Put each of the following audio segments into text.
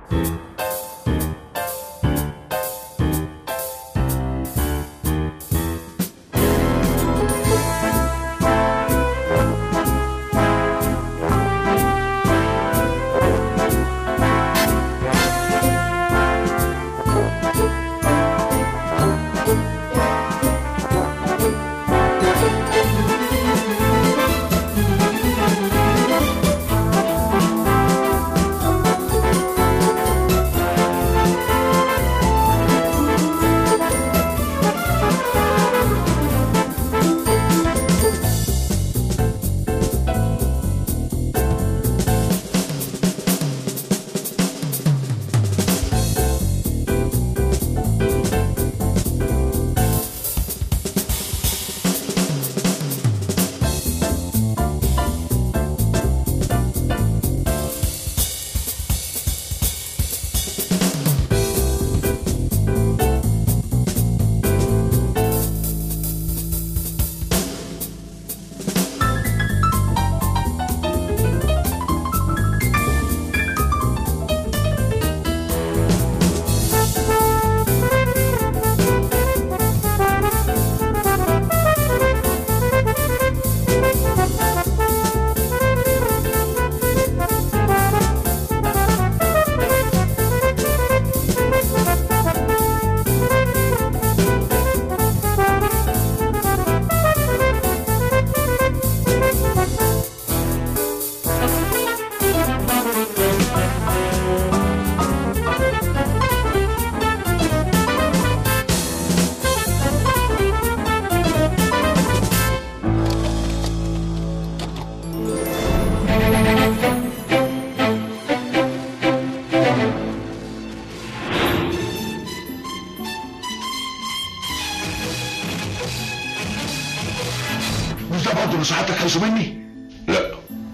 مش ده برضه اللي سعادتك عايزه مني؟ لا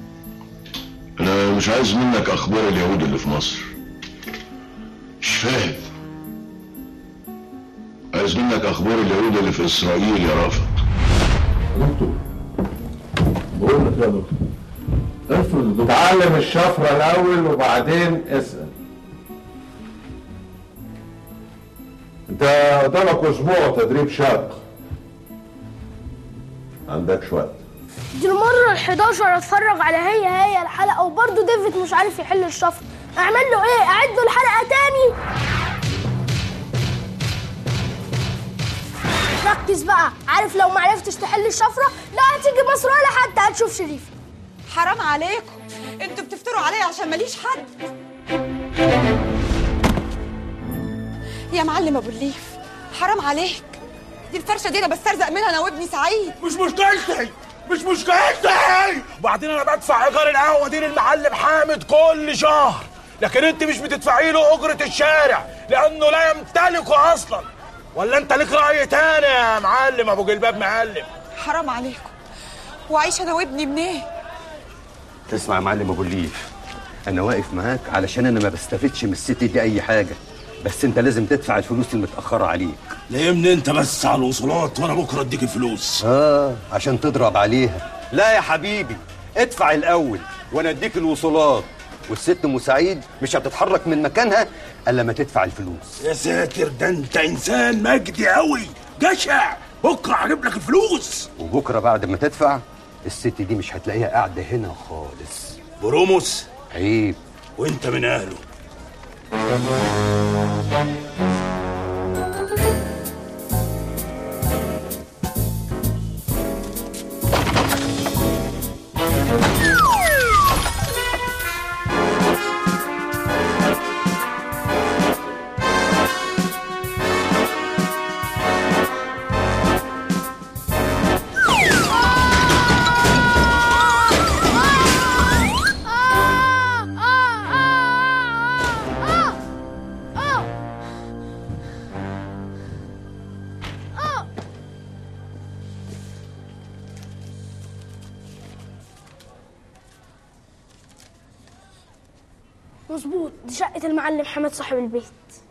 انا مش عايز منك اخبار اليهود اللي في مصر مش فاهم عايز منك اخبار اليهود اللي في اسرائيل يا رافض دكتور بقول لك يا دكتور افرض الدكتور تعلم الشفرة الأول وبعدين اسأل أنت قدامك أسبوع تدريب شاق عندكش وقت دي المرة ال 11 اتفرج على هي هي الحلقة وبرضه ديفيد مش عارف يحل الشفرة اعمل له ايه؟ اعد له الحلقة تاني ركز بقى عارف لو ما عرفتش تحل الشفرة لا هتيجي مصر ولا حتى هتشوف شريف حرام عليكم انتوا بتفتروا عليا عشان ماليش حد يا معلم ابو الليف حرام عليك دي الفرشه دي انا بسترزق منها انا وابني سعيد مش مشكلتي مش مشكلتي وبعدين انا بدفع ايجار القهوه دي للمعلم حامد كل شهر لكن انت مش بتدفعي له اجره الشارع لانه لا يمتلكه اصلا ولا انت ليك راي تاني يا معلم ابو جلباب معلم حرام عليكم وعيش انا وابني منين تسمع يا معلم ابو الليف انا واقف معاك علشان انا ما بستفدش من الست دي اي حاجه بس انت لازم تدفع الفلوس المتاخره عليك لمني انت بس على الوصولات وانا بكره اديك الفلوس اه عشان تضرب عليها لا يا حبيبي ادفع الاول وانا اديك الوصولات والست ام سعيد مش هتتحرك من مكانها الا ما تدفع الفلوس يا ساتر ده انت انسان مجدي قوي جشع بكره هجيب لك الفلوس وبكره بعد ما تدفع الست دي مش هتلاقيها قاعده هنا خالص بروموس عيب وانت من اهله مظبوط دي شقة المعلم حماد صاحب البيت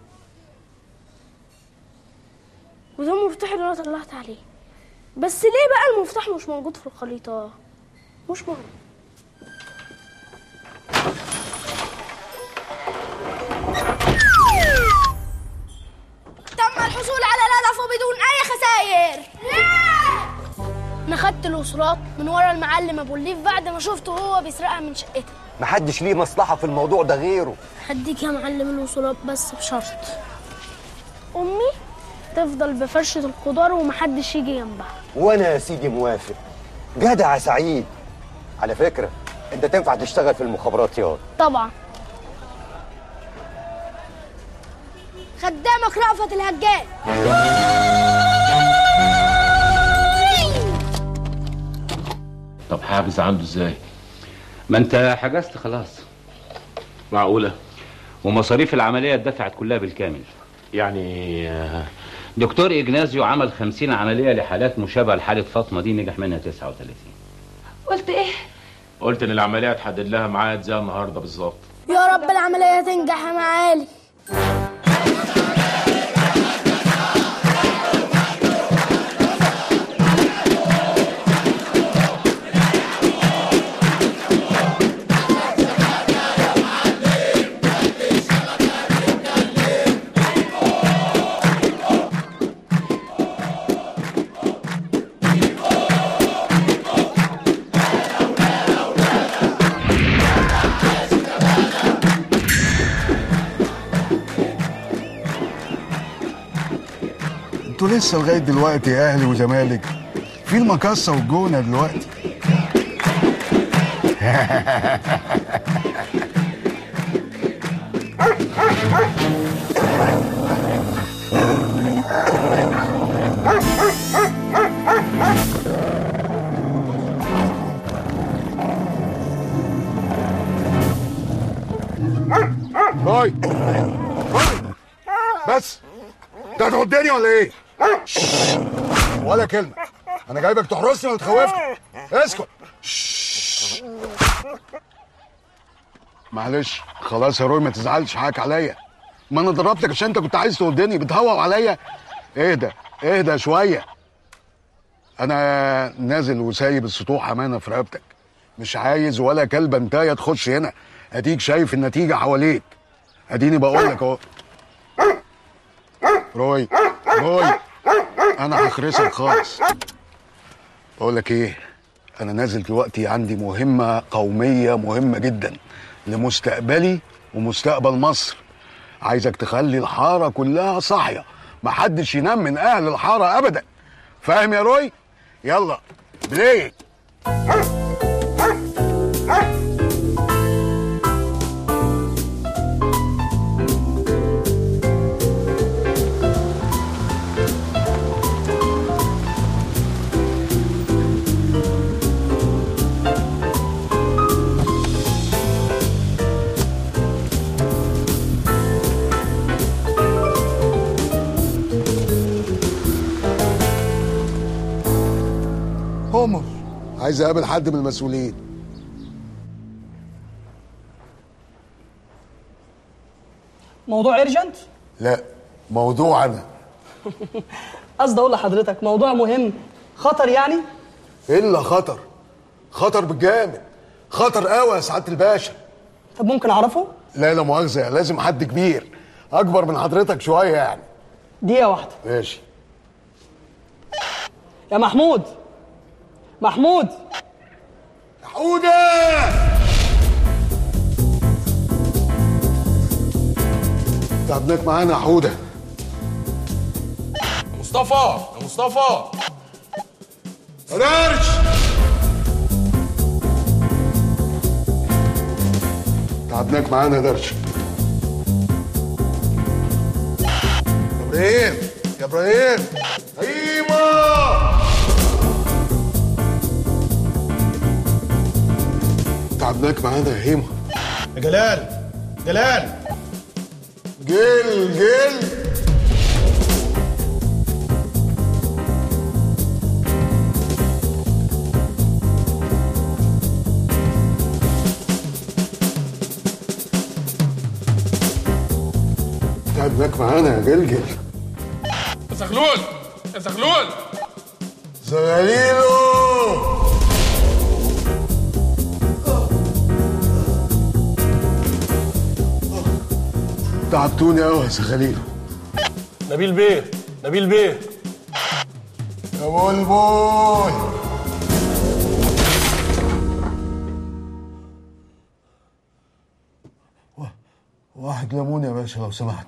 وده المفتاح اللي انا طلعت عليه بس ليه بقى المفتاح مش موجود في الخريطة مش مهم الوصولات من ورا المعلم ابو الليف بعد ما شفته هو بيسرقها من شقته محدش ليه مصلحه في الموضوع ده غيره هديك يا معلم الوصولات بس بشرط امي تفضل بفرشة الخضار ومحدش يجي جنبها وانا يا سيدي موافق جدع يا سعيد على فكره انت تنفع تشتغل في المخابرات ياض طبعا خدامك رأفت الهجان طب حافظ عنده ازاي ما انت حجزت خلاص معقوله ومصاريف العملية اتدفعت كلها بالكامل يعني آه، دكتور إجنازيو عمل خمسين عملية لحالات مشابهة لحالة فاطمة دي نجح منها 39 قلت ايه قلت ان العمليه هتحدد لها ميعاد زي النهارده بالظبط يا رب العملية تنجح يا معالي انتوا لسه لغايه دلوقتي اهلي وزمالك في المقصه والجونه دلوقتي هاي بس انت هتعدني ولا ايه؟ ولا كلمة أنا جايبك تحرسني ولا تخوفني اسكت معلش خلاص يا روي ما تزعلش حقك عليا ما انا ضربتك عشان انت كنت عايز تودني بتهوى عليا اهدى اهدى شويه انا نازل وسايب السطوح امانه في رقبتك مش عايز ولا كلبه انتايه تخش هنا اديك شايف النتيجه حواليك اديني بقول لك اهو روي روي انا هخرسك خالص بقول لك ايه انا نازل دلوقتي عندي مهمه قوميه مهمه جدا لمستقبلي ومستقبل مصر عايزك تخلي الحاره كلها صاحيه محدش ينام من اهل الحاره ابدا فاهم يا روي يلا بلاي عمر عايز اقابل حد من المسؤولين موضوع ايرجنت لا موضوع انا قصدي اقول لحضرتك موضوع مهم خطر يعني الا خطر خطر بالجامد خطر قوي يا سعاده الباشا طب ممكن اعرفه لا لا مؤاخذه لازم حد كبير اكبر من حضرتك شويه يعني دقيقه واحده ماشي يا محمود محمود حودة تعبناك معانا يا حودة مصطفى يا مصطفى رارش تعبناك معانا يا درش يا ابراهيم يا ابراهيم ايوه تعبناك معانا يا هيما يا جلال جلال جل جل تعبناك معانا يا جلجل يا زغلول يا زغلول زغاليلو تعبتوني قوي يا زغاليلو نبيل بيه نبيل بيه يا بلبل واحد ليمون يا باشا لو سمحت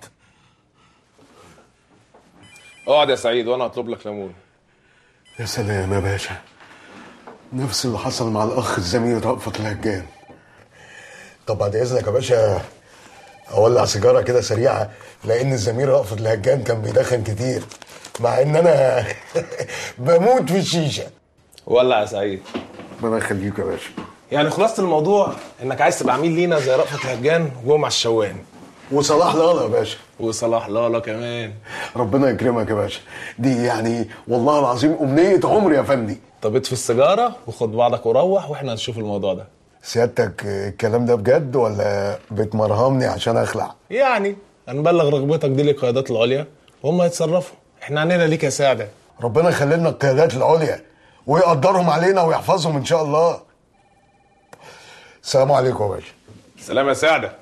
اقعد يا سعيد وانا هطلب لك ليمون يا سلام يا باشا نفس اللي حصل مع الاخ الزميل رأفت الهجان طب بعد اذنك يا باشا اولع سيجاره كده سريعه لان الزميل رأفت الهجان كان بيدخن كتير مع ان انا بموت في الشيشه ولع يا سعيد ربنا يخليك يا باشا يعني خلاصه الموضوع انك عايز تبقى عميل لينا زي رأفت الهجان وجمعة الشوان وصلاح لالا يا باشا وصلاح لالا كمان ربنا يكرمك يا باشا دي يعني والله العظيم امنيه عمري يا فندي طب اطفي السيجاره وخد بعضك وروح واحنا هنشوف الموضوع ده سيادتك الكلام ده بجد ولا بتمرهمني عشان اخلع يعني هنبلغ رغبتك دي للقيادات العليا وهم هيتصرفوا احنا عنينا ليك يا سعده ربنا يخلي لنا القيادات العليا ويقدرهم علينا ويحفظهم ان شاء الله السلام عليكم يا باشا سلام يا سعده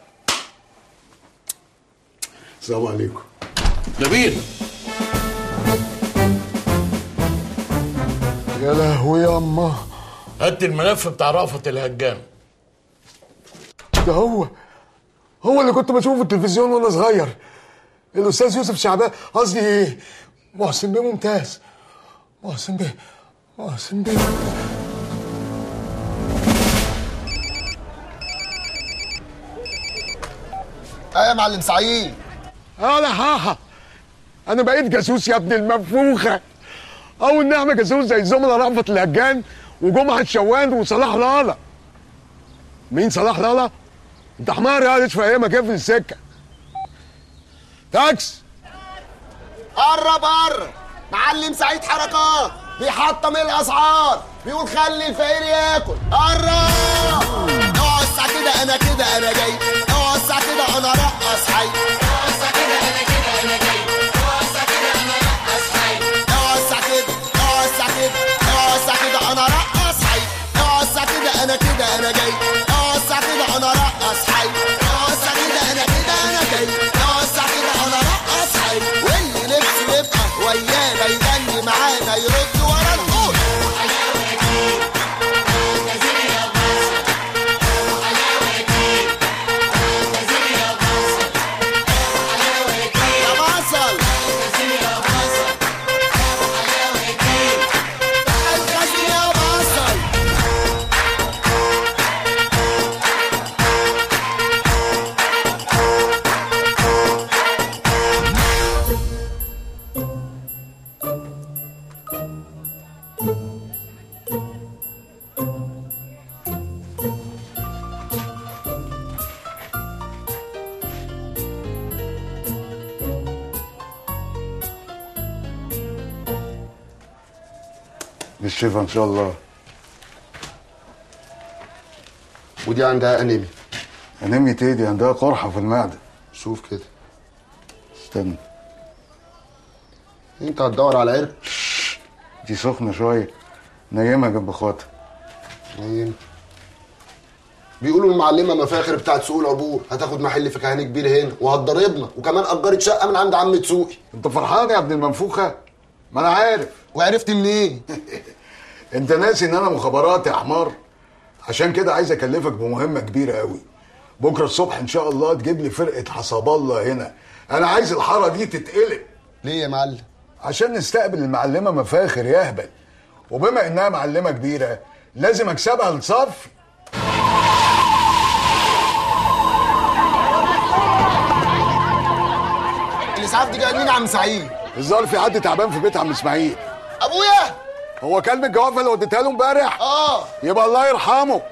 السلام عليكم نبيل يا لهوي يا اما هات الملف بتاع رأفت الهجان ده هو هو اللي كنت بشوفه في التلفزيون وانا صغير الاستاذ يوسف شعبان قصدي ايه محسن بيه ممتاز محسن بيه محسن بيه اه يا معلم سعيد اه لا هاها انا بقيت جاسوس يا ابن المنفوخه اول نعمه جاسوس زي الزملاء رأفت الهجان وجمعه الشوان وصلاح لالا مين صلاح لالا؟ انت حمار يا اشفى ايه مكان في السكه تاكس قرب قرب معلم سعيد حركات بيحطم الاسعار بيقول خلي الفقير ياكل قرب اوعى الساعه كده انا كده انا جاي اوعى الساعه كده انا رقص حي اوعى الساعه كده انا كده انا جاي اوعى الساعه كده انا رقص حي اوعى الساعه كده اوعى الساعه كده اوعى الساعه كده انا رقص حي اوعى الساعه كده انا كده انا جاي اوعى الساعه كده انا رقص حي اوعى الساعه كده انا كده انا جاي اوعى الساعه كده انا رقص حي واللي نفسه يبقى ويانا يغني معانا يرد ورا نقول يا بصل الغزل يا بصل بالشفا ان شاء الله ودي عندها انيميا انيميا ايه دي عندها قرحه في المعده شوف كده استنى انت هتدور على عرق دي سخنه شويه نيمها جنب خاطر نيم بيقولوا المعلمه مفاخر بتاعت سوق العبور هتاخد محل فكهاني كبير هنا وهتضربنا وكمان اجرت شقه من عند عم تسوقي انت فرحان يا ابن المنفوخه ما انا عارف وعرفت منين انت ناسي ان انا مخابرات يا حمار عشان كده عايز اكلفك بمهمه كبيره قوي بكره الصبح ان شاء الله تجيب لي فرقه حساب الله هنا انا عايز الحاره دي تتقلب ليه يا معلم عشان نستقبل المعلمه مفاخر يهبل وبما انها معلمه كبيره لازم اكسبها لصفي الاسعاف دي جايه مين عم سعيد الظاهر في حد تعبان في بيت عم اسماعيل ابويا هو كلب الجوافه اللي وديتها له امبارح اه يبقى الله يرحمه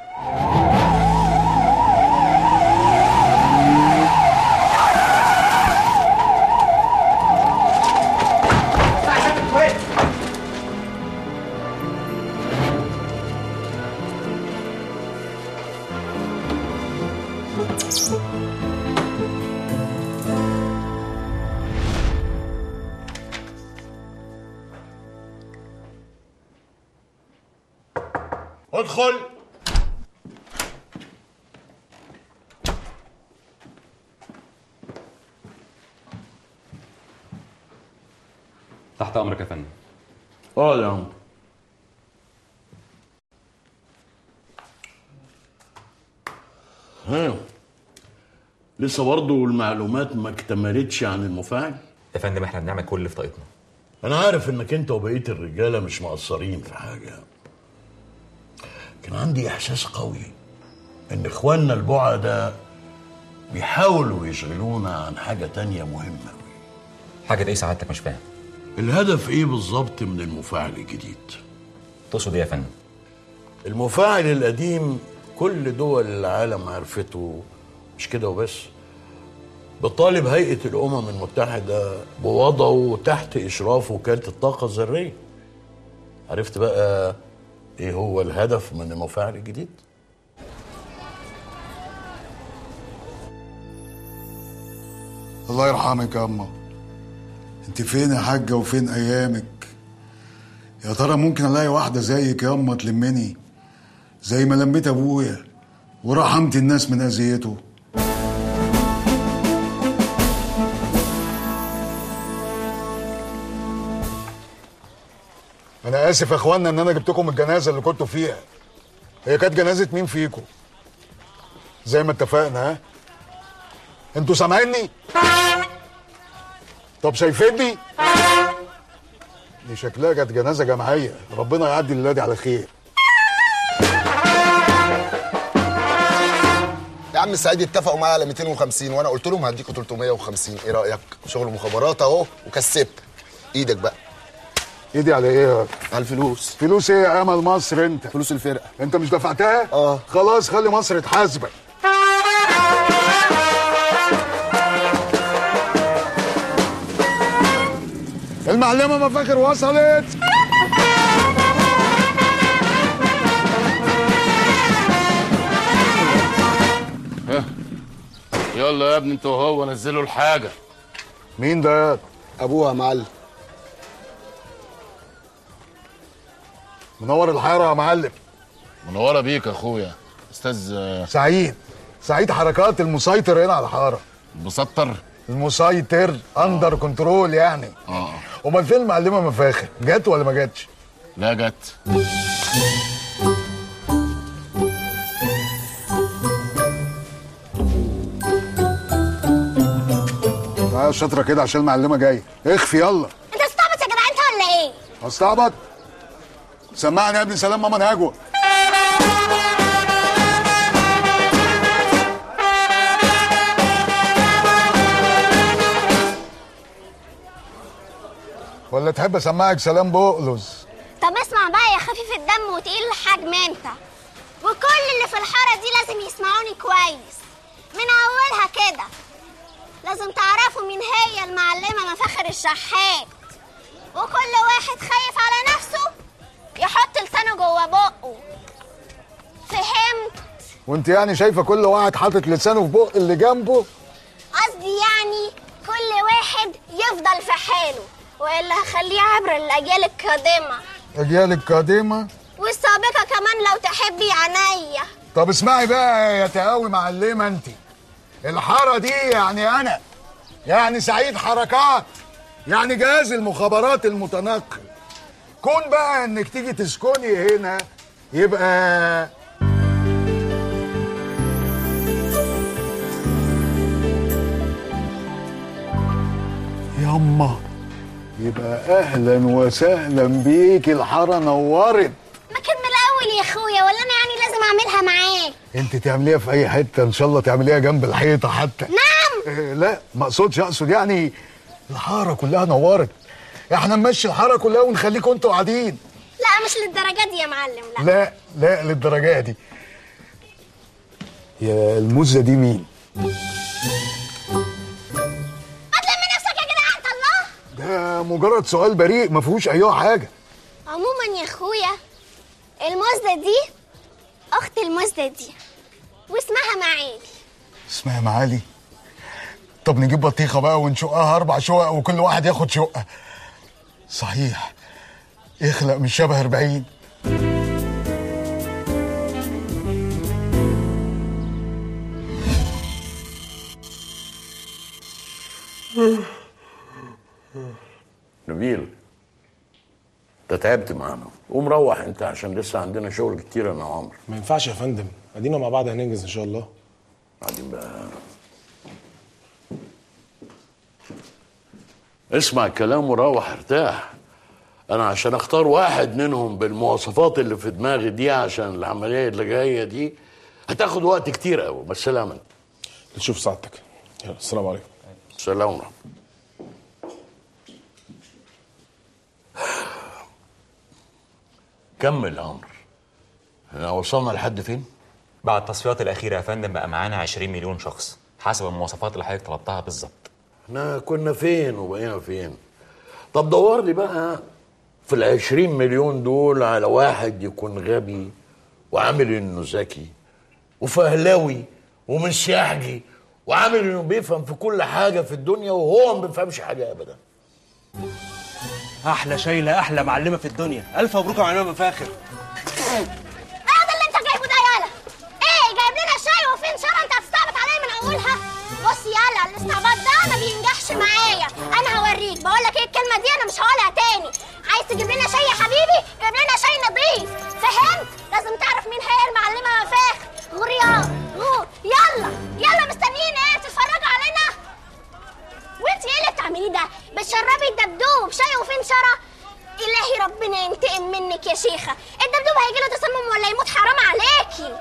ادخل تحت امرك يا فندم اه يا عم ها لسه برضه المعلومات ما اكتملتش عن المفاعل يا فندم احنا بنعمل كل اللي في طاقتنا انا عارف انك انت وبقيه الرجاله مش مقصرين في حاجه كان عندي احساس قوي ان اخواننا البعدة بيحاولوا يشغلونا عن حاجه تانية مهمه حاجه ايه سعادتك مش فاهم الهدف ايه بالظبط من المفاعل الجديد تقصد ايه يا فندم المفاعل القديم كل دول العالم عرفته مش كده وبس بطالب هيئة الأمم المتحدة بوضعه تحت إشراف وكالة الطاقة الذرية عرفت بقى إيه هو الهدف من المفاعل الجديد؟ الله يرحمك يا اما انت فين يا حاجه وفين ايامك يا ترى ممكن الاقي واحده زيك يا اما تلمني زي ما لميت ابويا ورحمت الناس من اذيته انا اسف يا اخوانا ان انا جبتكم الجنازه اللي كنتوا فيها هي كانت جنازه مين فيكم زي ما اتفقنا ها انتوا سامعيني طب شايفيني دي شكلها كانت جنازه جماعيه ربنا يعدي الليله دي على خير يا عم سعيد اتفقوا معايا على 250 وانا قلت لهم هديكوا 350 ايه رايك شغل مخابرات اهو وكسبت ايدك بقى ايدي على ايه على الفلوس فلوس ايه يا امل مصر انت فلوس الفرقه انت مش دفعتها اه خلاص خلي مصر تحاسبك المعلمه مفاخر وصلت يلا يا ابني انت وهو نزلوا الحاجه مين ده ابوها يا معلم منور الحاره يا معلم منوره بيك يا اخويا استاذ سعيد سعيد حركات المسيطر هنا على الحاره مسطر المسيطر اندر كنترول يعني اه امال فين المعلمه مفاخر جت ولا ما جاتش لا جت تعالى شاطره كده عشان المعلمه جايه اخفي يلا انت استعبط يا جدع انت ولا ايه؟ استعبط سمعني يا ابني سلام ماما نجوى ولا تحب اسمعك سلام بقلص طب اسمع بقى يا خفيف الدم وتقيل الحجم انت وكل اللي في الحارة دي لازم يسمعوني كويس من أولها كده لازم تعرفوا مين هي المعلمة مفاخر الشحات وكل واحد خايف على نفسه يحط لسانه جوه بقه فهمت وانت يعني شايفه كل واحد حاطط لسانه في بق اللي جنبه قصدي يعني كل واحد يفضل في حاله والا هخليه عبر الاجيال القادمه اجيال القادمه والسابقه كمان لو تحبي عينيا طب اسمعي بقى يا تقاوي معلمه انت الحاره دي يعني انا يعني سعيد حركات يعني جهاز المخابرات المتنقل كون بقى انك تيجي تسكني هنا يبقى ياما يبقى اهلا وسهلا بيك الحاره نورت ما كان من الاول يا اخويا ولا انا يعني لازم اعملها معاك انت تعمليها في اي حته ان شاء الله تعمليها جنب الحيطه حتى نعم إيه لا ما اقصدش اقصد يعني الحاره كلها نورت احنا نمشي الحاره كلها ونخليكم انتوا قاعدين لا مش للدرجه دي يا معلم لا لا لا للدرجه دي يا المزه دي مين هتلم نفسك يا جدع انت الله ده مجرد سؤال بريء ما فيهوش اي حاجه عموما يا اخويا المزه دي اخت المزه دي واسمها معالي اسمها معالي طب نجيب بطيخه بقى ونشقها اربع شقق وكل واحد ياخد شقه صحيح يخلق مش شبه 40 نبيل انت تعبت معانا قوم روح انت عشان لسه عندنا شغل كتير انا وعمرو ما ينفعش يا فندم ادينا مع بعض هننجز ان شاء الله بعدين بقى اسمع الكلام وروح ارتاح انا عشان اختار واحد منهم بالمواصفات اللي في دماغي دي عشان العمليه اللي جايه دي هتاخد وقت كتير قوي بس سلامة نشوف سعادتك يلا السلام عليكم سلام ورحمة كمل يا عمرو احنا وصلنا لحد فين؟ بعد التصفيات الأخيرة يا فندم بقى معانا 20 مليون شخص حسب المواصفات اللي حضرتك طلبتها بالظبط احنا كنا فين وبقينا فين طب دور لي بقى في العشرين مليون دول على واحد يكون غبي وعامل انه ذكي وفهلاوي ومنسيحجي وعامل انه بيفهم في كل حاجه في الدنيا وهو ما بيفهمش حاجه ابدا احلى شايله احلى معلمه في الدنيا الف مبروك يا معلمه مفاخر ايه ده اللي انت جايبه ده يالا ايه جايب لنا شاي وفين شرع انت هتستعبط عليا من اولها بص يالا الاستعباط ده ما بينجحش معايا انا هوريك بقول لك ايه الكلمه دي انا مش هقولها تاني عايز تجيب لنا شاي يا حبيبي جيب لنا شاي نظيف فهمت لازم تعرف مين هي المعلمه مفاخر غريان غور يلا يلا مستنيين ايه تتفرجوا علينا وانت ايه اللي بتعمليه ده بتشربي الدبدوب شاي وفين شرع الهي ربنا ينتقم منك يا شيخه الدبدوب هيجي له تسمم ولا يموت حرام عليكي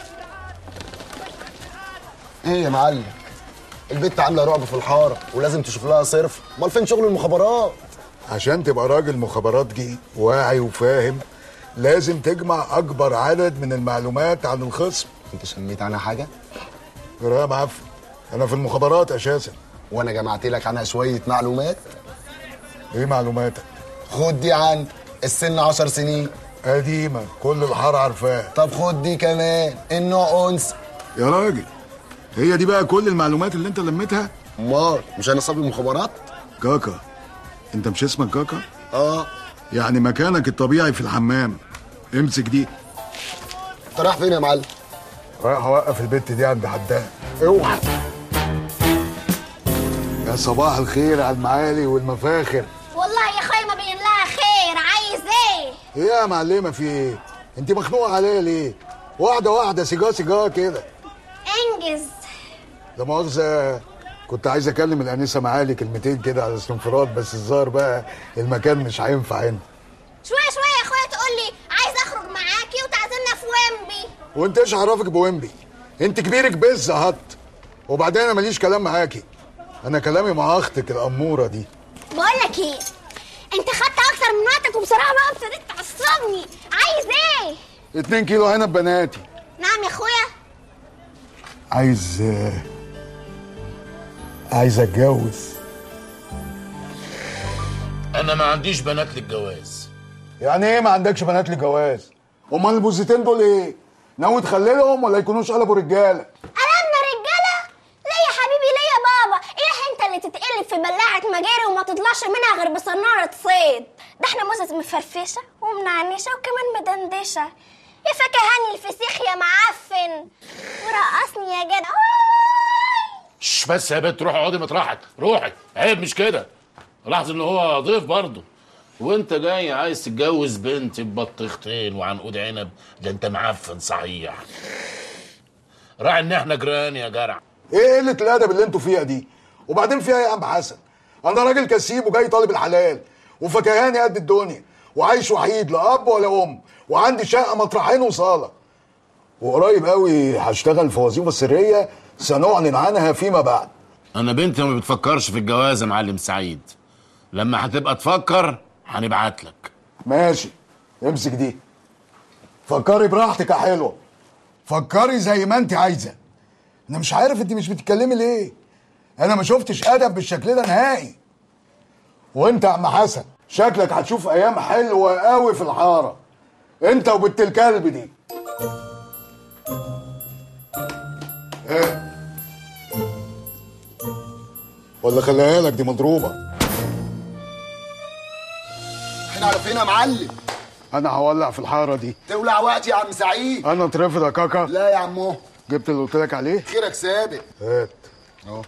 ايه يا معلم البت عامله رعب في الحاره ولازم تشوف لها صرف امال فين شغل المخابرات عشان تبقى راجل مخابرات جي واعي وفاهم لازم تجمع اكبر عدد من المعلومات عن الخصم انت سميت عنها حاجه يا معفن انا في المخابرات اساسا وانا جمعت لك عنها شويه معلومات ايه معلوماتك خد دي عن السن 10 سنين قديمه كل الحاره عارفاها طب خد دي كمان النوع انس يا راجل هي دي بقى كل المعلومات اللي انت لميتها امال مش انا صبي مخابرات كاكا انت مش اسمك كاكا اه يعني مكانك الطبيعي في الحمام امسك دي انت رايح فين يا معلم رايح اوقف البت دي عند حدها اوعى يا صباح الخير على المعالي والمفاخر والله يا اخويا ما بين لها خير عايز ايه ايه يا معلمه في ايه انت مخنوقه عليا ليه واحده واحده سيجاره سيجاره كده انجز لا مؤاخذه كنت عايز اكلم الانسه معالي كلمتين كده على استنفراد بس الظاهر بقى المكان مش هينفع هنا شويه شويه يا اخويا تقول لي عايز اخرج معاكي وتعزمنا في ويمبي وانت ايش عرفك بويمبي انت كبيرك بز هط وبعدين انا ماليش كلام معاكي انا كلامي مع اختك الاموره دي بقول لك ايه انت خدت اكتر من وقتك وبصراحه بقى ابتديت تعصبني عايز ايه اتنين كيلو عنب بناتي نعم يا اخويا عايز عايز اتجوز انا ما عنديش بنات للجواز يعني ايه ما عندكش بنات للجواز امال البوزتين دول ايه ناوي تخللهم ولا يكونوش قلبوا رجاله قلبنا رجاله ليه يا حبيبي ليه يا بابا ايه انت اللي تتقلب في بلاعه مجاري وما تطلعش منها غير بصناره صيد ده احنا موزة مفرفشه ومنعنشه وكمان مدندشه يا فكهاني الفسيخ يا معفن ورقصني يا جدع شش بس يا بنت روحي اقعدي مطرحك روحي عيب مش كده لاحظ ان هو ضيف برضه وانت جاي عايز تتجوز بنت ببطيختين وعنقود عنب ده انت معفن صحيح راعي ان احنا جيران يا جرع ايه قله الادب اللي انتوا فيها دي وبعدين فيها ايه يا عم حسن انا راجل كسيب وجاي طالب الحلال وفكهاني قد الدنيا وعايش وحيد لا اب ولا ام وعندي شقه مطرحين وصاله وقريب قوي هشتغل في وظيفه سريه سنعلن عنها فيما بعد انا بنتي ما بتفكرش في الجواز يا معلم سعيد لما هتبقى تفكر هنبعت لك ماشي امسك دي فكري براحتك يا حلوه فكري زي ما انت عايزه انا مش عارف انت مش بتتكلمي ليه انا ما شفتش ادب بالشكل ده نهائي وانت يا عم حسن شكلك هتشوف ايام حلوه قوي في الحاره انت وبنت الكلب دي ايه ولا خليها لك دي مضروبه احنا على فين يا معلم انا هولع في الحاره دي تولع وقت يا عم سعيد انا اترفض يا كاكا لا يا عمو جبت اللي قلت لك عليه خيرك سابق هات اهو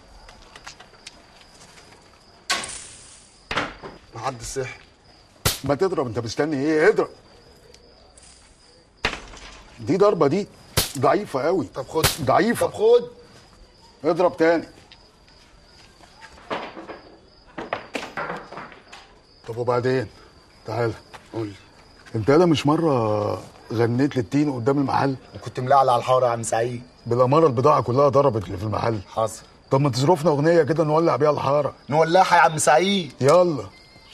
لحد الصحي ما تضرب انت مستني ايه اضرب دي ضربه دي ضعيفه قوي طب خد ضعيفه طب خد اضرب تاني طب وبعدين تعال قول انت يالا مش مره غنيت للتين قدام المحل وكنت ملعلع على الحاره يا عم سعيد بالاماره البضاعه كلها ضربت اللي في المحل حصل طب ما تصرفنا اغنيه كده نولع بيها الحاره نولعها يا عم سعيد يلا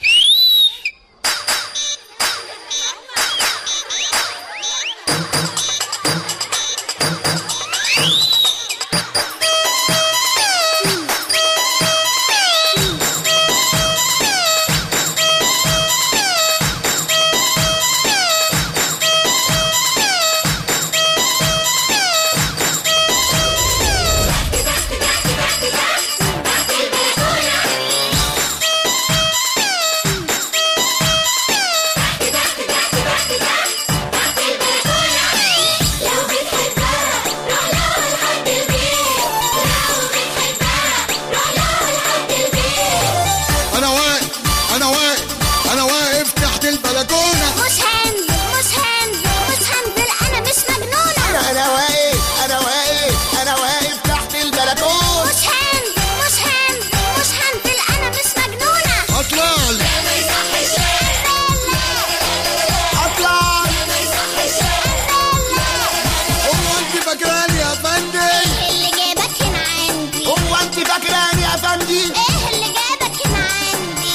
انا واقف انا واقف انا واقف تحت البلكونه مش هنزل مش هنزل مش هنزل انا مش مجنونه انا انا واقف انا واقف انا واقف تحت البلكونه مش هنزل مش هنزل مش هنزل انا مش مجنونه اطلع لي ما يصحش اطلع هو انت فاكراني يا فندم ايه اللي جابك هنا عندي هو انت فاكراني يا فندم ايه اللي جابك هنا عندي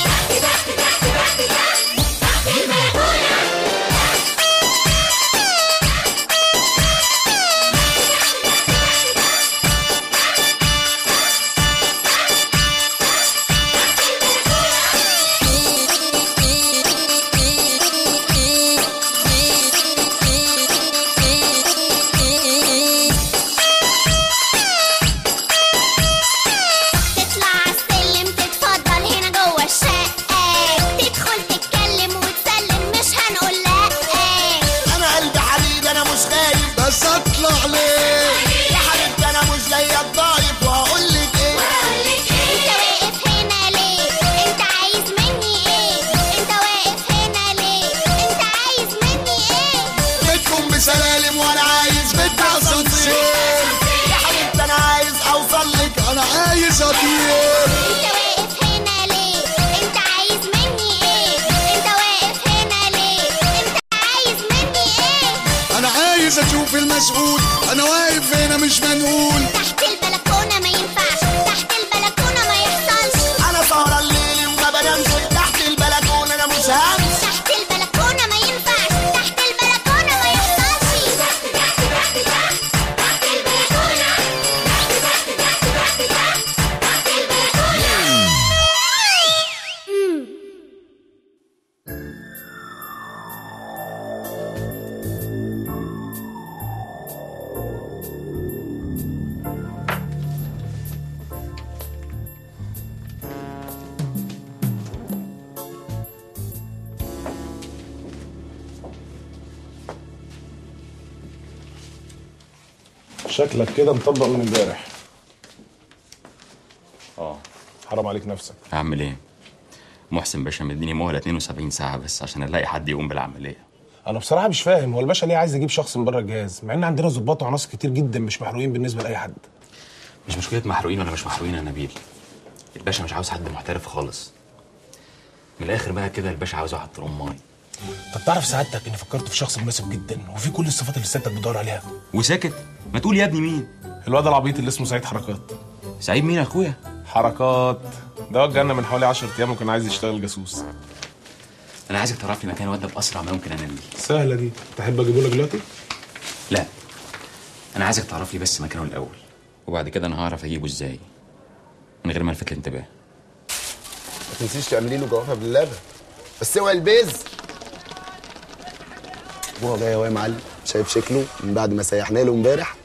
تطلع عالسلم تتفضل هنا جوه الشقة تدخل تتكلم وتسلم مش هنقول لا انا قلبي حبيبي انا مش خايف بس اطلع ليه يا حبيبتي انا مش جاي اتضايق وهقول لك ايه انت واقف هنا ليه انت عايز مني ايه انت واقف هنا ليه انت عايز مني ايه بيتكم بسلالم وانا عايز بيت اسانسير يا حبيبتي انا عايز اوصل لك انا عايز اطير انت واقف هنا ليه انت عايز مني ايه انت واقف هنا ليه انت عايز مني ايه انا عايز اشوف المسؤول انا واقف هنا مش منقول تحت البلكونة ما ينفعش تحت البلكونة ما يحصلش انا سهران الليل وما بنامش تحت البلكونه انا مش همشي تحت البلكونة ما ينفعش تحت البلكونة ما يحصلش شكلك كده مطبق من امبارح اه حرام عليك نفسك اعمل ايه محسن باشا مديني مهله 72 ساعه بس عشان الاقي حد يقوم بالعمليه انا بصراحه مش فاهم هو الباشا ليه عايز يجيب شخص من بره الجهاز مع ان عندنا ظباط وعناصر كتير جدا مش محروقين بالنسبه لاي حد مش مشكله محروقين ولا مش محروقين يا نبيل الباشا مش عاوز حد محترف خالص من الاخر بقى كده الباشا عاوز واحد طرماي طب تعرف سعادتك اني فكرت في شخص مناسب جدا وفي كل الصفات اللي سيادتك بتدور عليها وساكت ما تقول يا ابني مين الواد العبيط اللي اسمه سعيد حركات سعيد مين يا اخويا حركات ده وجهنا من حوالي 10 ايام وكان عايز يشتغل جاسوس انا عايزك تعرف لي مكان الواد ده باسرع ما يمكن انا ليه سهله دي تحب اجيبه لك دلوقتي لا انا عايزك تعرف لي بس مكانه الاول وبعد كده انا هعرف اجيبه ازاي من غير ما الفت الانتباه ما تنسيش تعملي له جوافه باللبن بس اوعي البيز وهو جاي اهو يا معلم شايف شكله من بعد ما سيحنا له امبارح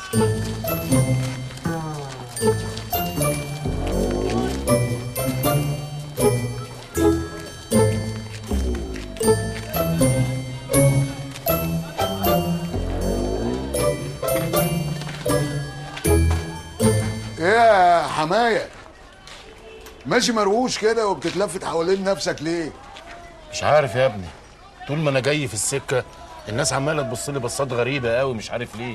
ايه يا حمايه ماشي مرووش كده وبتتلفت حوالين نفسك ليه مش عارف يا ابني طول ما انا جاي في السكه الناس عماله تبص لي بصات غريبه قوي مش عارف ليه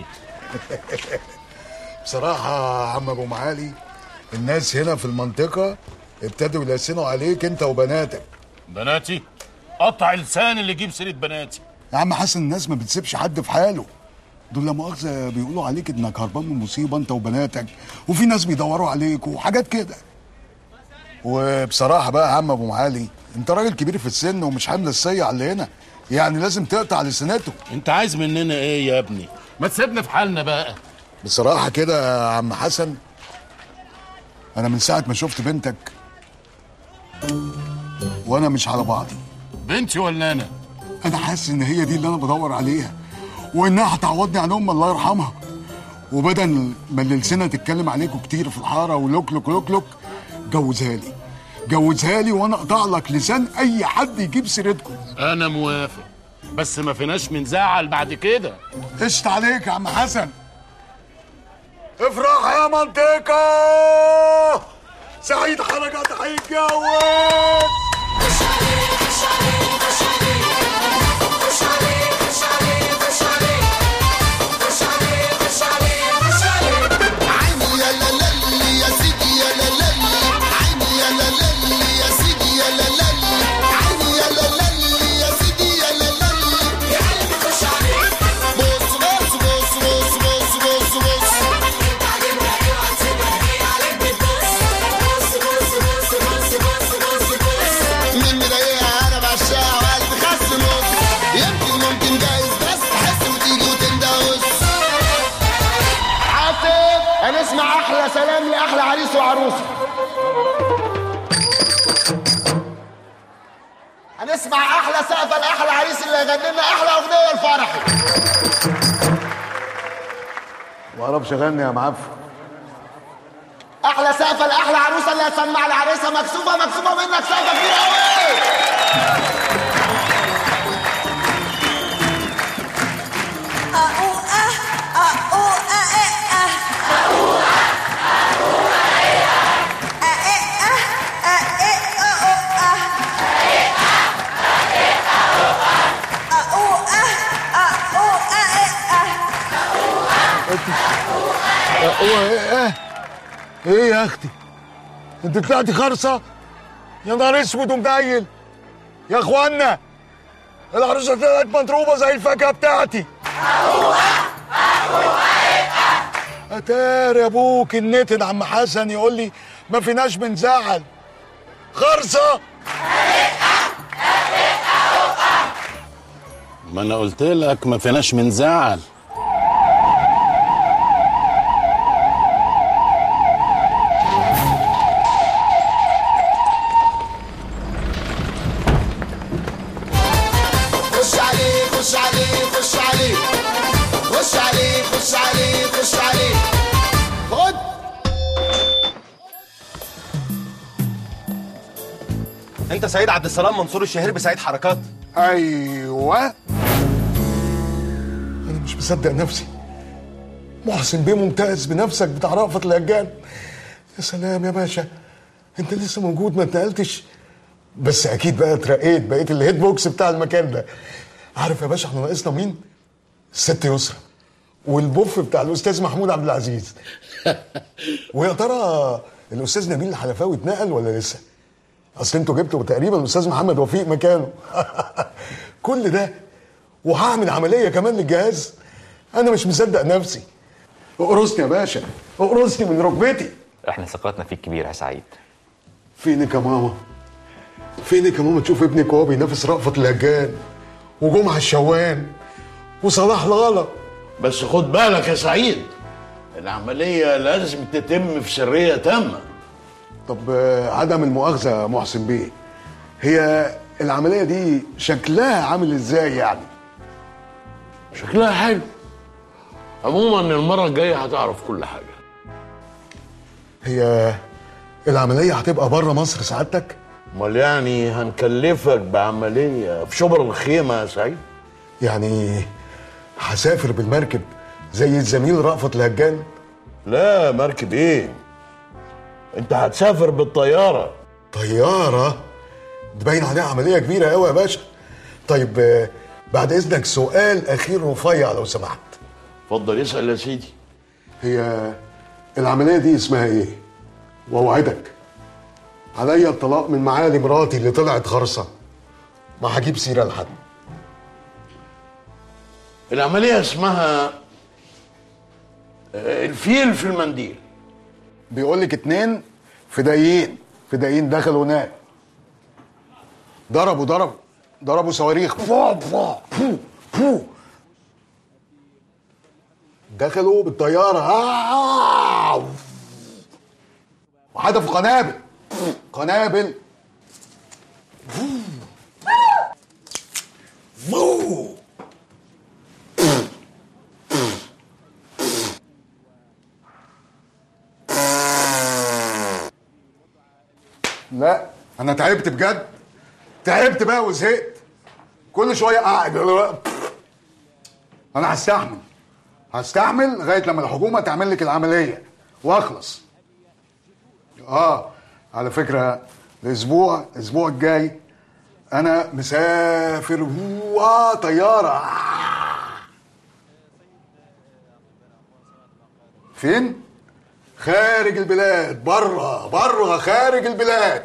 بصراحه يا عم ابو معالي الناس هنا في المنطقه ابتدوا يلسنوا عليك انت وبناتك بناتي قطع لسان اللي يجيب سيره بناتي يا عم حسن الناس ما بتسيبش حد في حاله دول لا مؤاخذه بيقولوا عليك انك هربان من مصيبه انت وبناتك وفي ناس بيدوروا عليك وحاجات كده وبصراحه بقى يا عم ابو معالي انت راجل كبير في السن ومش حامل الصيع اللي هنا يعني لازم تقطع لسانته انت عايز مننا ايه يا ابني ما تسيبنا في حالنا بقى بصراحه كده يا عم حسن انا من ساعه ما شفت بنتك وانا مش على بعضي بنتي ولا انا انا حاسس ان هي دي اللي انا بدور عليها وانها هتعوضني عن ام الله يرحمها وبدل ما اللسانه تتكلم عليكم كتير في الحاره ولوك لوك لوك لوك جوزها لي جوزها لي وانا اقطع لك لسان اي حد يجيب سيرتكم انا موافق بس ما فيناش من زعل بعد كده قشط عليك يا عم حسن افرح يا منطقة سعيد حركات هيتجوز عيني يا لالي يا سيدي يا لالي عيني يا لالي يا سيدي يا لالي عيني يا لالي يا سيدي يا لالي يا قلبي خش عليك بص بص بص بص بص بص بص من مضايقها انا بعشقها وقلبي خس نص يمكن ممكن جايز بس تحس وتيجي وتندوس حاسب هنسمع احلى سلام لاحلى عريس وعروسه هنسمع احلى سقفه لاحلى عريس اللي هيغني لنا احلى اغنيه لفرحي ما اعرفش اغني يا معفن احلى سقفه لاحلى عروسه اللي هتسمع لعريسها مكسوفه مكسوفه منك سقفه كبيره قوي هو ايه ايه يا اختي انت طلعتي خرصه يا نهار اسود ومنيل يا اخوانا العروسه طلعت مضروبه زي الفاكهه بتاعتي اتاري ابوك النتن عم حسن يقول لي ما فيناش بنزعل خرصه ما انا قلت لك ما فيناش من زعل خش عليه خش عليه خش عليه خش عليه خش عليه خش عليه خد انت سعيد عبد السلام منصور الشهير بسعيد حركات ايوه انا مش مصدق نفسي محسن بيه ممتاز بنفسك بتاع رأفت الهجان يا سلام يا باشا انت لسه موجود ما اتنقلتش بس اكيد بقى اترقيت بقيت الهيد بوكس بتاع المكان ده عارف يا باشا احنا ناقصنا مين الست يسرا والبوف بتاع الاستاذ محمود عبد العزيز ويا ترى الاستاذ نبيل الحلفاوي اتنقل ولا لسه اصل انتوا جبتوا تقريبا الاستاذ محمد وفيق مكانه كل ده وهعمل عمليه كمان للجهاز انا مش مصدق نفسي اقرصني يا باشا اقرصني من ركبتي احنا ثقتنا فيك كبيره يا سعيد فينك يا ماما فينك يا ماما تشوف ابنك وهو بينافس رأفت الهجان وجمعة الشوان وصلاح لالا بس خد بالك يا سعيد العملية لازم تتم في سرية تامة طب آه، عدم المؤاخذة يا محسن بيه هي العملية دي شكلها عامل ازاي يعني؟ شكلها حلو عموما المرة الجاية هتعرف كل حاجة هي العملية هتبقى بره مصر سعادتك؟ امال يعني هنكلفك بعملية في شبر الخيمة يا سعيد يعني هسافر بالمركب زي الزميل رأفت الهجان؟ لا مركب ايه انت هتسافر بالطيارة طيارة؟ ده باين عليها عملية كبيرة قوي يا باشا طيب آه، بعد إذنك سؤال أخير رفيع لو سمحت اتفضل اسأل يا سيدي هي العملية دي اسمها ايه؟ واوعدك عليا الطلاق من معالي مراتي اللي طلعت خرصة ما هجيب سيره لحد العمليه اسمها آه، الفيل في المنديل بيقول لك اتنين فدائيين فدائيين دخلوا هناك ضربوا ضربوا ضربوا صواريخ فو فو فو فو دخلوا بالطياره آه. وحدفوا قنابل قنابل فو. لا انا تعبت بجد تعبت بقى وزهقت كل شويه قاعد انا هستحمل هستحمل لغايه لما الحكومه تعمل لك العمليه واخلص اه على فكره الاسبوع الاسبوع الجاي انا مسافر اه طياره فين خارج البلاد بره بره خارج البلاد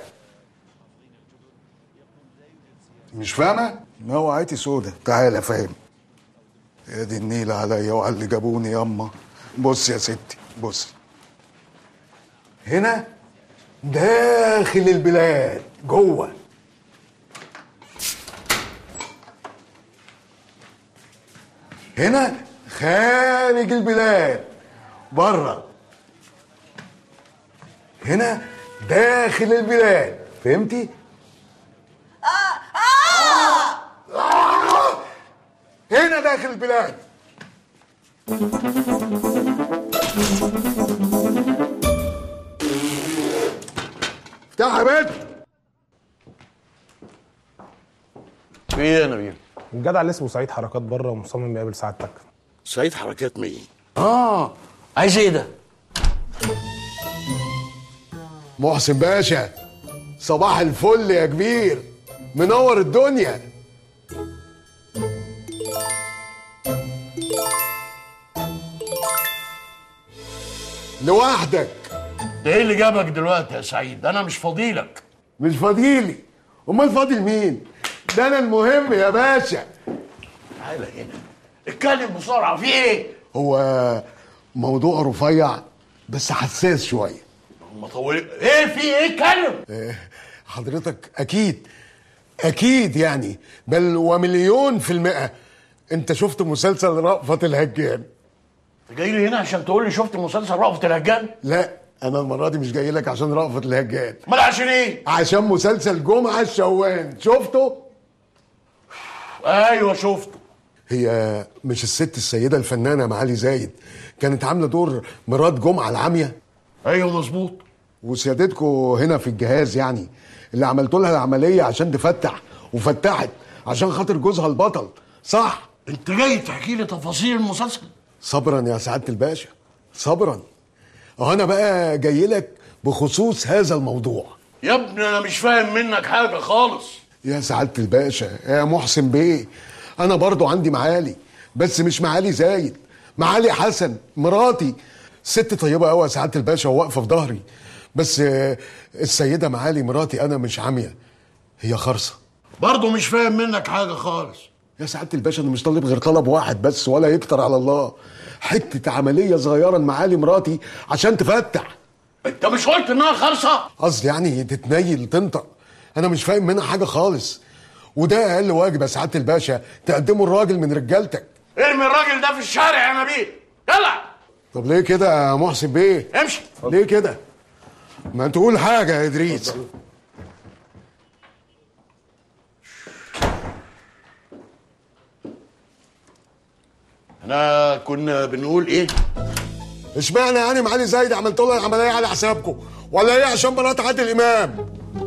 مش فاهمه ما وعيتي سودة تعالى فاهم يا دي النيلة عليا وعلى اللي جابوني ياما بص يا ستي بص هنا داخل البلاد جوه هنا خارج البلاد بره هنا داخل البلاد فهمتي هنا داخل البلاد افتح يا بنت في ايه يا نبيل؟ الجدع اللي اسمه سعيد حركات بره ومصمم يقابل سعادتك سعيد حركات مين؟ اه عايز ايه ده؟ محسن باشا صباح الفل يا كبير منور الدنيا لوحدك ده ايه اللي جابك دلوقتي يا سعيد؟ انا مش فاضيلك مش فاضيلي امال فاضل مين ده انا المهم يا باشا تعالى هنا اتكلم بسرعه في ايه؟ هو موضوع رفيع بس حساس شويه هم طولوا ايه في ايه اتكلم إيه، حضرتك اكيد اكيد يعني بل ومليون في المئة انت شفت مسلسل رأفت الهجان انت جاي لي هنا عشان تقول لي شفت مسلسل رأفت الهجان؟ لا انا المرة دي مش جاي لك عشان رأفت الهجان امال عشان ايه؟ عشان مسلسل جمعة الشوان شفته ايوه شفته هي مش الست السيدة الفنانة معالي زايد كانت عاملة دور مرات جمعة العامية ايوه مظبوط وسيادتكم هنا في الجهاز يعني اللي عملتوا لها العملية عشان تفتح وفتحت عشان خاطر جوزها البطل صح انت جاي تحكي لي تفاصيل المسلسل صبرا يا سعادة الباشا صبرا اهو انا بقى جاي لك بخصوص هذا الموضوع يا ابني انا مش فاهم منك حاجه خالص يا سعادة الباشا يا محسن بيه انا برضو عندي معالي بس مش معالي زايد معالي حسن مراتي ست طيبة قوي يا سعادة الباشا وواقفة في ظهري بس آه، السيدة معالي مراتي انا مش عامية هي خرصة برضه مش فاهم منك حاجه خالص يا سعادة الباشا انا مش طالب غير طلب واحد بس ولا يكتر على الله حتة عملية صغيرة لمعالي مراتي عشان تفتح انت مش قلت انها خرصه قصدي يعني تتنيل تنطق انا مش فاهم منها حاجة خالص وده اقل واجب يا سعادة الباشا تقدمه الراجل من رجالتك ارمي الراجل ده في الشارع يا نبيل يلا طب ليه كده يا محسن بيه امشي ليه كده ما تقول حاجة يا ادريس احنا كنا بنقول ايه اشمعنى يعني معالي زايد عملت له العملية على حسابكم ولا ايه عشان مرات عادل امام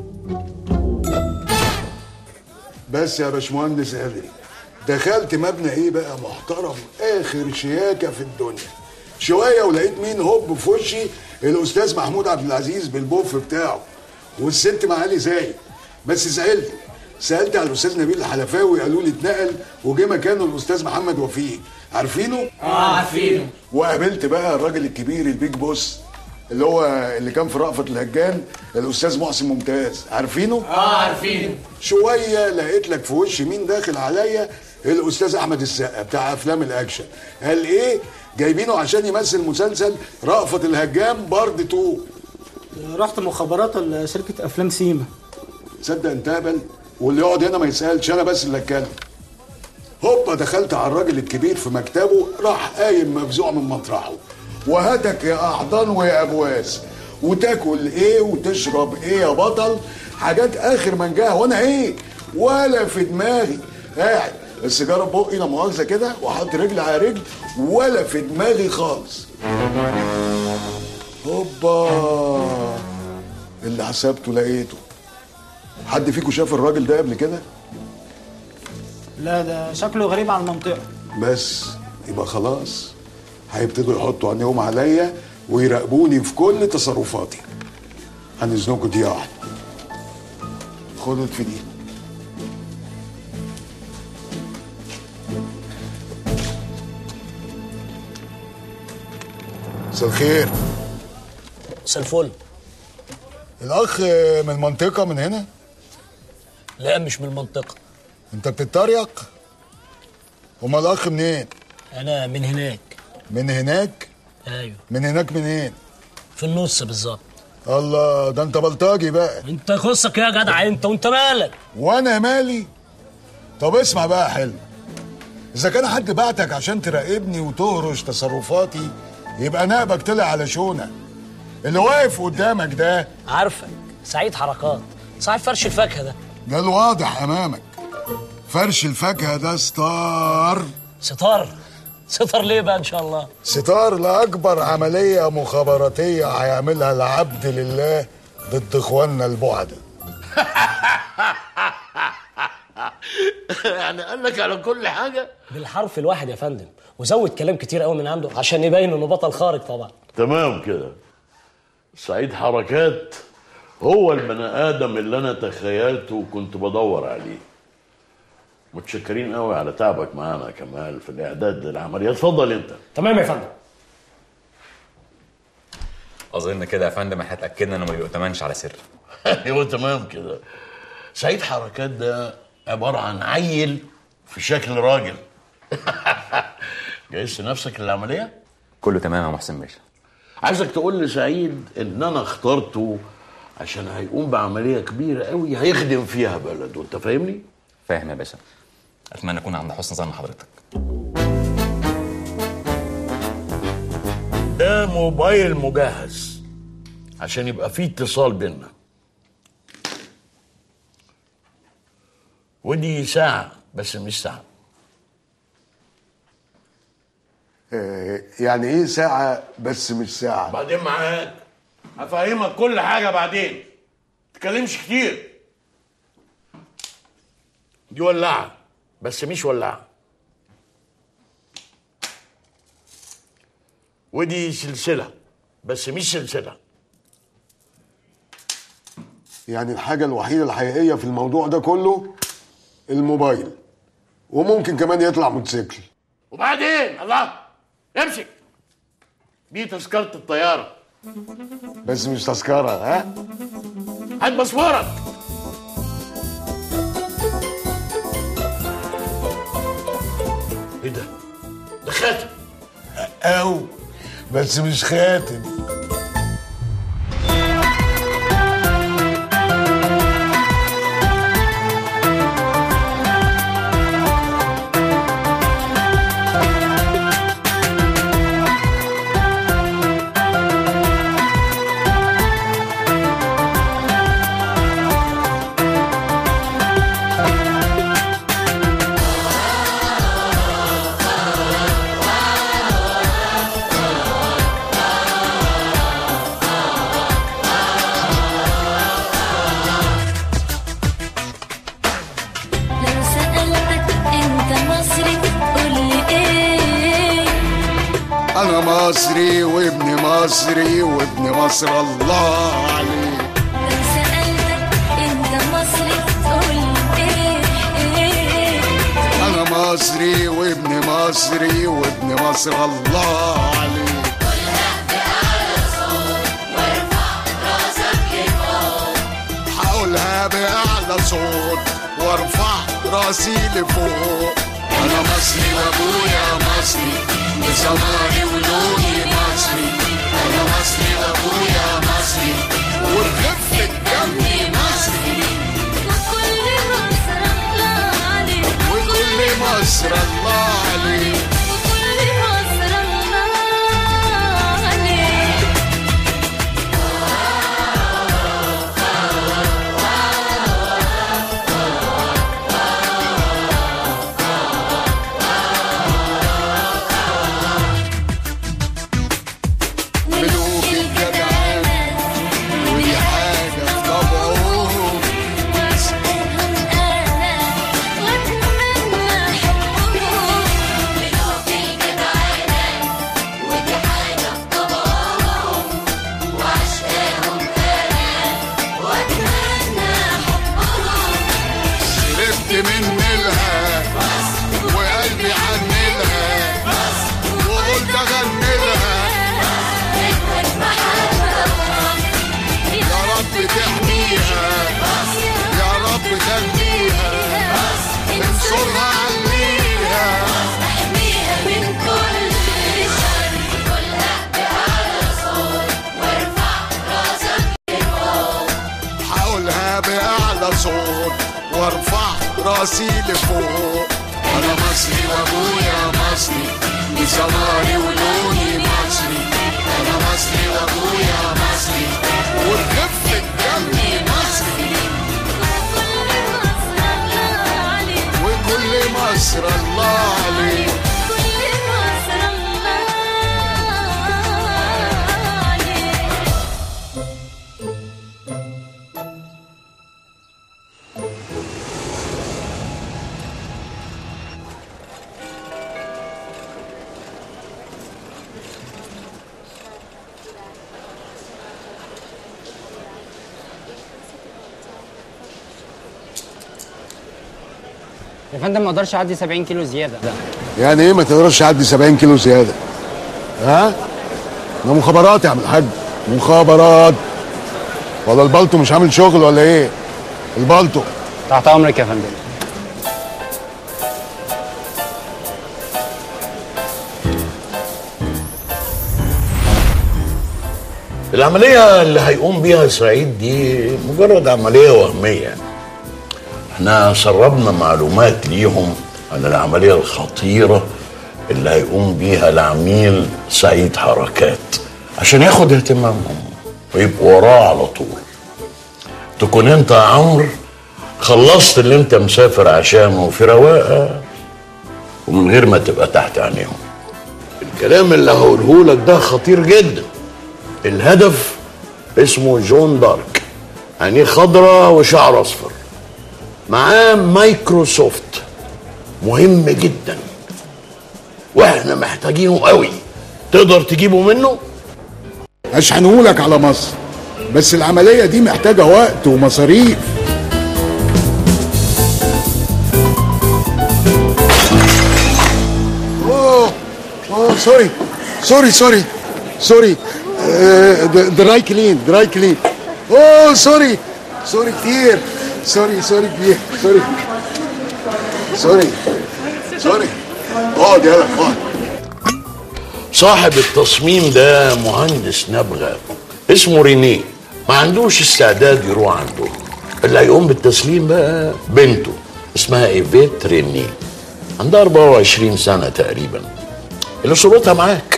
بس يا باشمهندس قادري دخلت مبنى ايه بقى محترم اخر شياكه في الدنيا شويه ولقيت مين هوب في وشي الاستاذ محمود عبد العزيز بالبوف بتاعه والست معالي زايد بس زعلت سالت على الاستاذ نبيل الحلفاوي قالوا لي اتنقل وجه مكانه الاستاذ محمد وفيق عارفينه اه عارفينه وقابلت بقى الراجل الكبير البيج بوس اللي هو اللي كان في رأفت الهجان الاستاذ محسن ممتاز عارفينه اه عارفين شويه لقيت لك في وش مين داخل عليا الاستاذ احمد السقا بتاع افلام الاكشن قال ايه جايبينه عشان يمثل مسلسل رأفت الهجان بارد 2 رحت مخابرات ولا شركه افلام سيما تصدق انت هبل واللي يقعد هنا ما يسالش انا بس اللي اتكلم هوبا دخلت على الراجل الكبير في مكتبه راح قايم مفزوع من مطرحه وهاتك يا احضان ويا ابواس وتاكل ايه وتشرب ايه يا بطل حاجات اخر منجاها وانا ايه ولا في دماغي قاعد السيجاره بقي لا مؤاخذه كده وحط رجل على رجل ولا في دماغي خالص هوبا اللي حسبته لقيته حد فيكم شاف الراجل ده قبل كده لا ده شكله غريب عن المنطقه بس يبقى خلاص هيبتدوا يحطوا عينيهم عليا ويراقبوني في كل تصرفاتي هنزنكوا دي واحده خدوا في دي مساء الخير مساء الفل الاخ من المنطقه من هنا لا مش من المنطقه انت بتتريق امال الاخ منين انا من هناك من هناك ايوه من هناك منين في النص بالظبط الله ده انت بلطجي بقى انت يخصك يا جدع انت وانت مالك وانا مالي طب اسمع بقى يا حلو اذا كان حد بعتك عشان تراقبني وتهرش تصرفاتي يبقى نقبك طلع على شونه اللي واقف قدامك ده عارفك سعيد حركات صاحب فرش الفاكهه ده ده الواضح امامك فرش الفاكهه ده ستار ستار ستار ليه بقى ان شاء الله ستار لاكبر عمليه مخابراتيه هيعملها العبد لله ضد اخواننا البعدة يعني قال لك على كل حاجه بالحرف الواحد يا فندم وزود كلام كتير قوي من عنده عشان يبين انه بطل خارق طبعا تمام كده سعيد حركات هو البني ادم اللي انا تخيلته وكنت بدور عليه متشكرين قوي على تعبك معانا يا كمال في الاعداد للعمليه اتفضل انت تمام يا فندم اظن كده يا فندم احنا اتاكدنا انه ما بيؤتمنش على سر ايوه تمام كده سعيد حركات ده عباره عن عيل في شكل راجل جهزت نفسك للعمليه كله تمام يا محسن باشا عايزك تقول لسعيد ان انا اخترته عشان هيقوم بعمليه كبيره قوي هيخدم فيها بلده انت فاهمني فاهم يا باشا اتمنى اكون عند حسن ظن حضرتك ده موبايل مجهز عشان يبقى فيه اتصال بينا ودي ساعة بس مش ساعة آه، يعني ايه ساعه بس مش ساعه بعدين معاك هفهمك كل حاجة بعدين تتكلمش كتير دي ولاعة بس مش ولاعة ودي سلسلة بس مش سلسلة يعني الحاجه الوحيده الحقيقيه في الموضوع ده كله الموبايل وممكن كمان يطلع موتوسيكل وبعدين الله امسك دي تذكرة الطيارة بس مش تذكره ها هات باسبورك ايه ده؟ ده خاتم او بس مش خاتم لو سألتك انت مصري قولي ايه انا مصري وابن مصري وابن مصر الله عليك لو سألتك انت مصري قولي ايه ايه انا مصري وابن مصري وابن مصر الله عليك صوت وارفع راسي لفوق انا مصري وابويا مصري بسماري ولوني مصري انا مصري وابويا مصري وبخفة دمي مصري وكل مصر الله عليك وكل مصر الله عليك وكل مصر الله عليك ملوك الجدعانة ودي حاجة في طبعهم واشهدهم انا واتمنى حبهم ملوك الجدعانة ودي حاجة بطبعهم واشهدهم انا واتمنى حبهم شربت من نيلها وقلبي عنلها وقلت اغني لها يا رب تحميها يا رب خليها انصرها عليها احميها من كل شر كلها بأعلى صوت وارفع راسك لفوق هقولها بأعلى صوت وارفع راسي لفوق أنا مصري وأبويا مصري بسماري ولوني مصري أنا مصري وأبويا مصري وبخفة دمي مصري وكل مصر الله عليك كل مصر الله عليك يا فندم ما اقدرش اعدي 70 كيلو زياده يعني ايه ما تقدرش تعدي 70 كيلو زياده ها ده مخابرات يا عم الحاج مخابرات ولا البلطو مش عامل شغل ولا ايه البلطو تحت امرك يا فندم العملية اللي هيقوم بيها سعيد دي مجرد عملية وهمية احنا سربنا معلومات ليهم عن العملية الخطيرة اللي هيقوم بيها العميل سعيد حركات عشان ياخد اهتمامهم ويبقوا وراه على طول تكون انت يا عمرو خلصت اللي انت مسافر عشانه في رواقه ومن غير ما تبقى تحت عينيهم الكلام اللي هقوله لك ده خطير جدا الهدف اسمه جون دارك عينيه خضراء وشعر اصفر معاه مايكروسوفت مهم جدا واحنا محتاجينه قوي تقدر تجيبه منه اشحنهولك على مصر بس العمليه دي محتاجه وقت ومصاريف اوه اوه سوري سوري سوري سوري آه، د- دراي كلين دراي كلين اوه سوري سوري كتير سوري سوري كتير سوري سوري سوري اقعد يلا اقعد صاحب التصميم ده مهندس نبغة اسمه رينيه ما عندوش استعداد يروح عنده اللي هيقوم بالتسليم بقى بنته اسمها ايفيت رينيه عندها 24 سنة تقريبا اللي صورتها معاك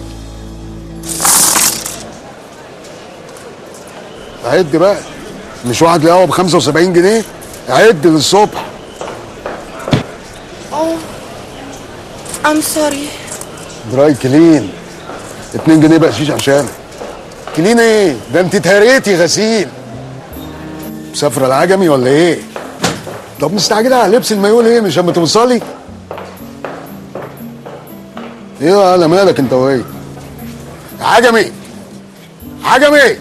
عد بقى مش واحد القهوه ب 75 جنيه عد للصبح Oh, I'm sorry. دراي كلين 2 جنيه بقشيش عشان كلين ايه ده انت اتهريتي غسيل مسافره العجمي ولا ايه طب مستعجله على لبس المايو ليه مش اما توصلي ايه على مالك انت وهي عجمي عجمي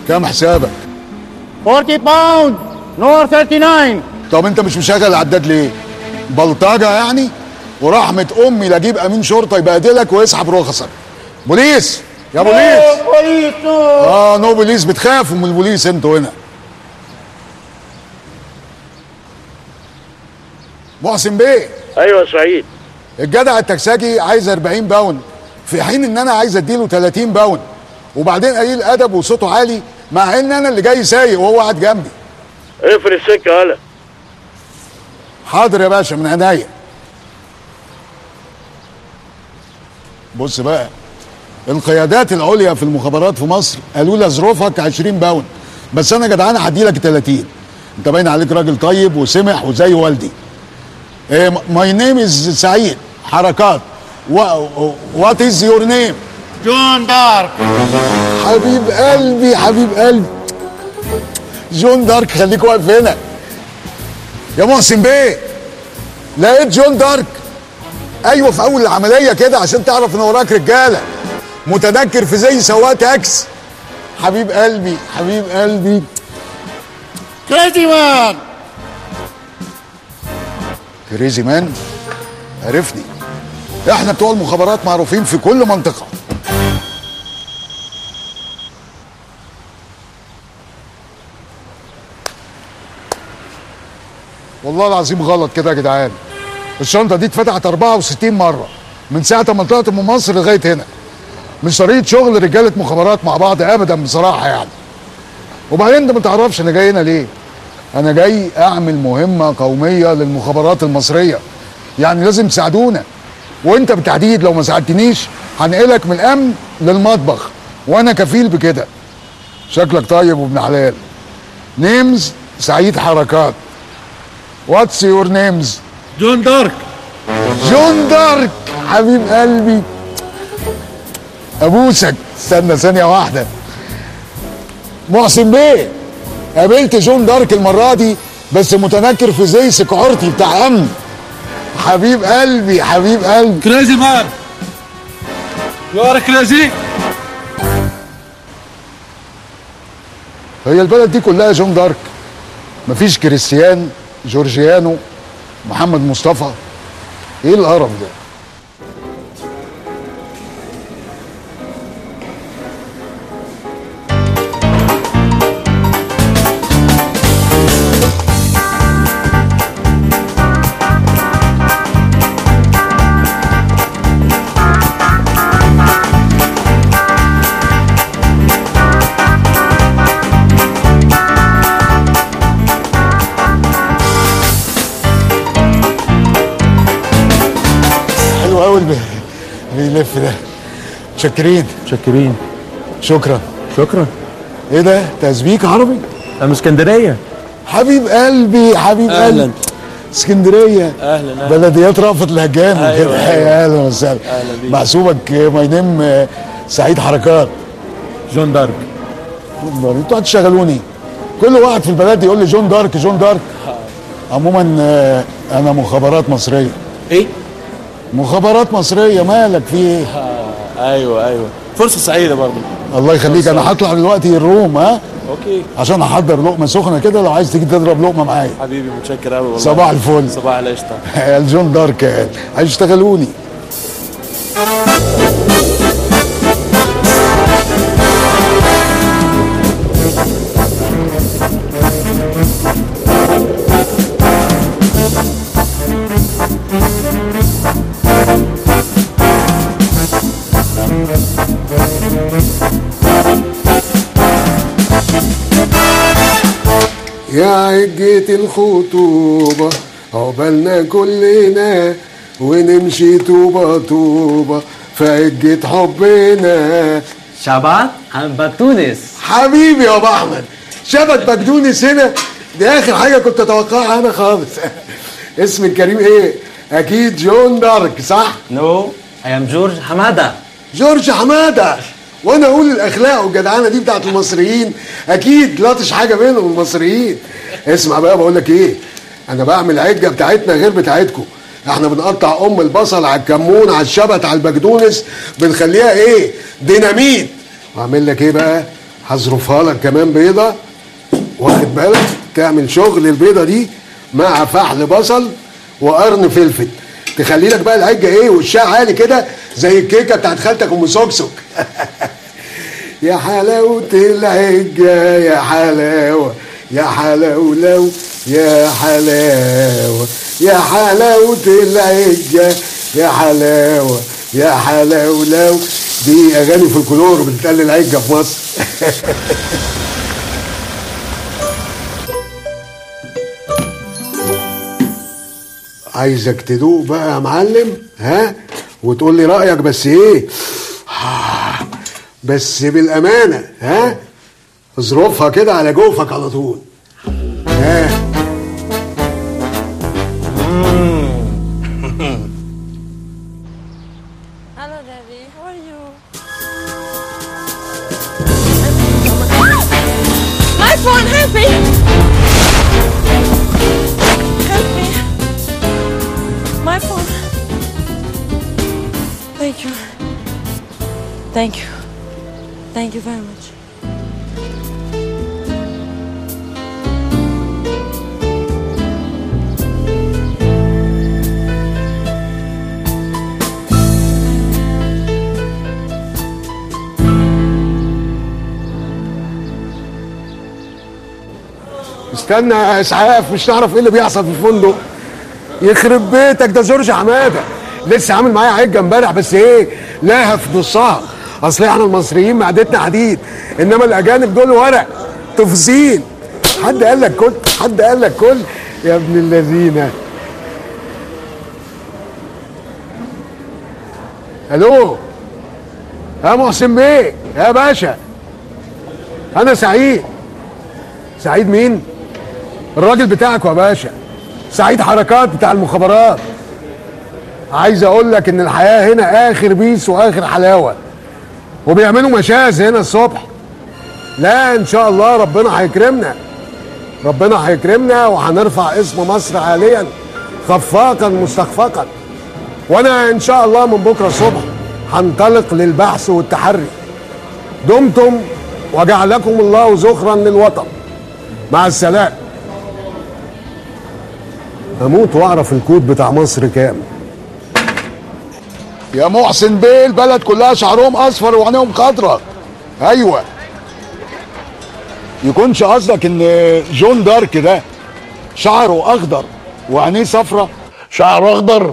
كام حسابك 40 باوند نور 39 طب انت مش مشغل العداد ليه بلطجه يعني ورحمه امي لا اجيب امين شرطه يبهدلك ويسحب رخصك بوليس يا بوليس بوليس اه نو بوليس بتخافوا من البوليس انتوا هنا محسن بيه ايوه سعيد الجدع التكساجي عايز 40 باوند في حين ان انا عايز اديله 30 باوند وبعدين قليل ادب وصوته عالي مع ان انا اللي جاي سايق وهو قاعد جنبي اقفل السكه هلا حاضر يا باشا من عينيا بص بقى القيادات العليا في المخابرات في مصر قالوا لي اظروفك 20 باوند بس انا جدعان هدي لك 30 انت باين عليك راجل طيب وسمح وزي والدي ماي نيم از سعيد حركات وات از يور نيم جون دارك حبيب قلبي حبيب قلبي جون دارك خليك واقف هنا يا محسن بيه لقيت جون دارك ايوه في اول العمليه كده عشان تعرف ان وراك رجاله متنكر في زي سواق تاكس حبيب قلبي حبيب قلبي كريزي مان كريزي مان عرفني احنا بتوع المخابرات معروفين في كل منطقه والله العظيم غلط كده يا جدعان الشنطه دي اتفتحت 64 مره من ساعه ما طلعت من مصر لغايه هنا مش طريقه شغل رجاله مخابرات مع بعض ابدا بصراحه يعني وبعدين انت ما تعرفش انا جاي هنا ليه انا جاي اعمل مهمه قوميه للمخابرات المصريه يعني لازم تساعدونا وانت بالتحديد لو ما ساعدتنيش هنقلك من الامن للمطبخ وانا كفيل بكده شكلك طيب وابن حلال نيمز سعيد حركات واتس يور نيمز جون دارك جون دارك حبيب قلبي ابوسك استنى ثانيه واحده محسن بيه قابلت جون دارك المره دي بس متنكر في زي سكعورتي بتاع امن حبيب قلبي حبيب قلبي كريزي مان يو ار كريزي هي البلد دي كلها جون دارك مفيش كريستيان جورجيانو محمد مصطفى ايه القرف ده حلو قوي اللي بيلف ده متشكرين متشكرين شكرا شكرا ايه ده تسبيك عربي انا من اسكندريه حبيب قلبي حبيب أهلاً. قلبي اسكندريه اهلا اهلا بلديات رأفت الهجان أيوة، كده أيوة. يا اهلا وسهلا أهلا بيك. محسوبك ماي نيم سعيد حركات جون دارك جون دارك انتوا هتشغلوني كل واحد في البلد يقول لي جون دارك جون دارك عموما آه، انا مخابرات مصريه ايه مخابرات مصريه مالك في ايه ايوه ايوه فرصه سعيده برضه الله يخليك انا هطلع دلوقتي الروم ها اوكي عشان احضر لقمه سخنه كده لو عايز تيجي تضرب لقمه معايا حبيبي متشكر قوي والله صباح الفل. صباح القشطه الجون دارك قال هيشتغلوني يا عجة الخطوبة عقبالنا كلنا ونمشي طوبة طوبة في عجة حبنا شعبان عن بطونس حبيبي يا ابو احمد شبت بقدونس هنا دي اخر حاجه كنت اتوقعها انا خالص اسم الكريم ايه اكيد جون دارك صح نو اي ام جورج حماده جورج حماده وانا اقول الاخلاق والجدعانه دي بتاعت المصريين اكيد لطش حاجه منهم المصريين اسمع بقى بقول لك ايه انا بعمل العجه بتاعتنا غير بتاعتكم احنا بنقطع ام البصل على الكمون على الشبت على البقدونس بنخليها ايه ديناميت واعمل لك ايه بقى هظروفها لك كمان بيضه واخد بالك تعمل شغل البيضه دي مع فحل بصل وقرن فلفل تخلي لك بقى العجه ايه وشها عالي كده زي الكيكه بتاعت خالتك ام سوكسوك يا حلاوه العجه يا حلاوه يا حلاولو يا حلاوه يا حلاوه العجه يا حلاوه يا حلاولو دي اغاني فولكلور بتتقال العجه في مصر عايزك تدوق بقى يا معلم ها وتقول لي رايك بس ايه بس بالامانه ها اظروفها كده على جوفك على طول ها Hello, Daddy. How are you? My phone, help me! Help me. My phone. Thank you. Thank you. Thank you very much. استنى يا اسعاف مش تعرف ايه اللي بيحصل في الفندق يخرب بيتك ده جورج حماده لسه عامل معايا عجه امبارح بس ايه لاها في نصها اصل احنا المصريين معدتنا حديد انما الاجانب دول ورق تفصيل حد قال لك كل حد قال لك كل يا ابن الذين الو يا محسن بيه يا باشا انا سعيد سعيد مين الراجل بتاعك يا باشا سعيد حركات بتاع المخابرات عايز اقول لك ان الحياه هنا اخر بيس واخر حلاوه وبيعملوا مشاز هنا الصبح لا ان شاء الله ربنا هيكرمنا ربنا هيكرمنا وهنرفع اسم مصر عاليا خفاقا مستخفقا وانا ان شاء الله من بكره الصبح هنطلق للبحث والتحري دمتم وجعلكم الله ذخرا للوطن مع السلامه اموت واعرف الكود بتاع مصر كام يا محسن بيه البلد كلها شعرهم اصفر وعينيهم خضراء ايوه يكونش قصدك ان جون دارك ده شعره اخضر وعينيه صفرة شعره اخضر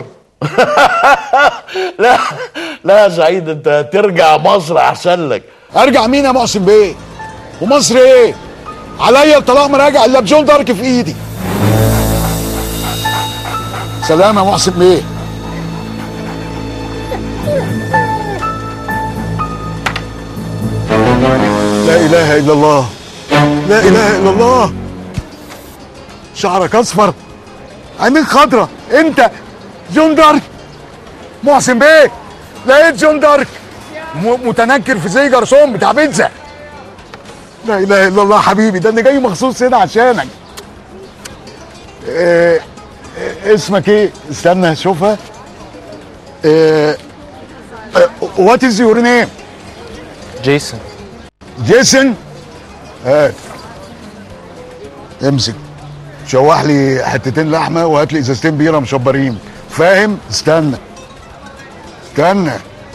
لا لا يا سعيد انت ترجع مصر احسن لك ارجع مين يا محسن بيه ومصر ايه عليا الطلاق ما راجع الا بجون دارك في ايدي سلام يا محسن بيه لا اله الا الله لا اله الا الله شعرك اصفر عينيك خضرة انت جون دارك محسن بيه لقيت جون دارك م- متنكر في زي جرسون بتاع بيتزا لا اله الا الله حبيبي ده انا جاي مخصوص هنا عشانك إيه اسمك ايه استنى اشوفها وات از يور نيم جيسون جيسون هات امسك شوح لي حتتين لحمه وهات لي ازازتين بيره مشبرين فاهم استنى استنى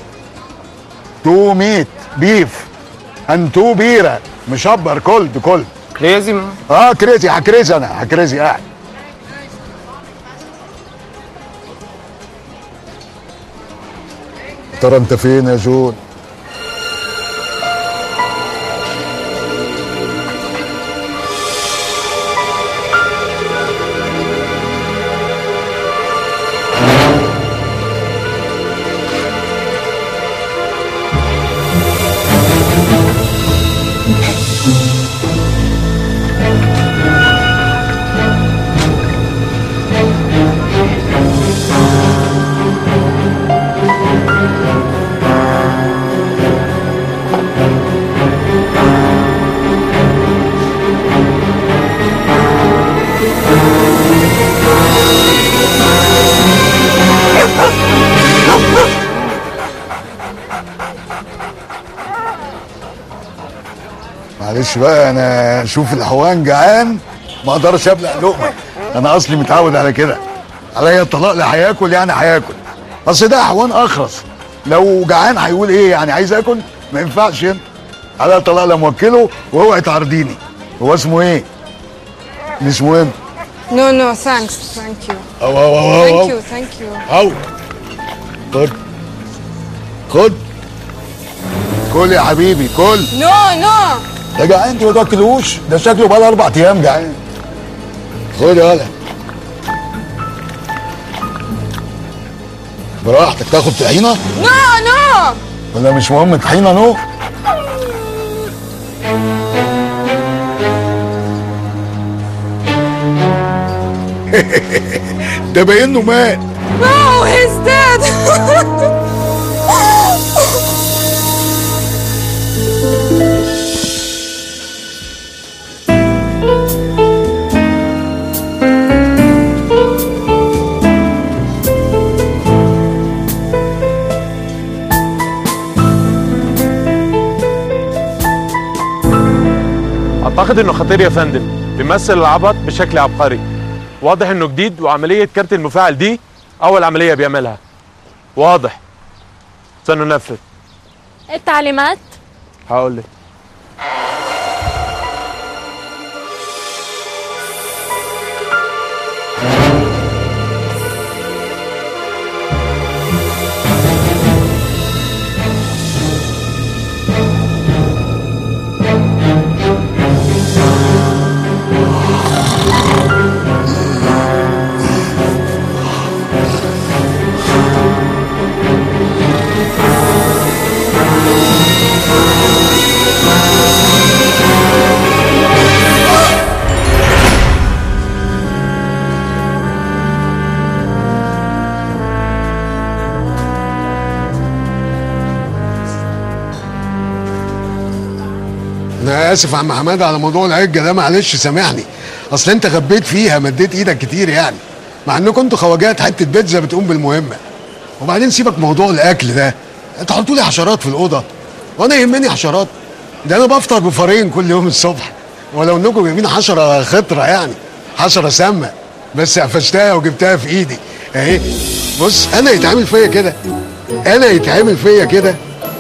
تو ميت بيف ان تو بيره مشبر كل بكل كريزي اه كريزي هكريزي انا هكريزي قاعد ترى انت فين يا جون معلش بقى انا اشوف الحوان جعان ما اقدرش ابلع لقمه انا اصلي متعود على كده عليا الطلاق لا هياكل يعني هياكل اصل ده حوان اخرس لو جعان هيقول ايه يعني عايز اكل ما ينفعش انت عليا الطلاق لا موكله وهو هتعرضيني هو اسمه ايه مش مهم No, no, thanks. Thank you. أو أو أو أو Thank أو. you, thank you. او خد خد كل يا حبيبي كل No, no. ده جعان انت ما تاكلوش ده شكله بقى اربع ايام جعان خد يا ولد براحتك تاخد طحينه No, no. ولا مش مهم طحينه نو ده باين له مات No, he's dead. اعتقد انه خطير يا فندم بيمثل العبط بشكل عبقري واضح انه جديد وعمليه كارت المفاعل دي اول عمليه بيعملها واضح سننفذ التعليمات هقول لك انا اسف يا عم حماده على موضوع العجه ده معلش سامحني اصل انت غبيت فيها مديت ايدك كتير يعني مع انكم انتوا خواجات حته بيتزا بتقوم بالمهمه وبعدين سيبك موضوع الاكل ده تحطوا لي حشرات في الاوضه وانا يهمني حشرات ده انا بفطر بفارين كل يوم الصبح ولو انكم جايبين حشره خطره يعني حشره سامه بس قفشتها وجبتها في ايدي اهي بص انا يتعمل فيا كده انا يتعمل فيا كده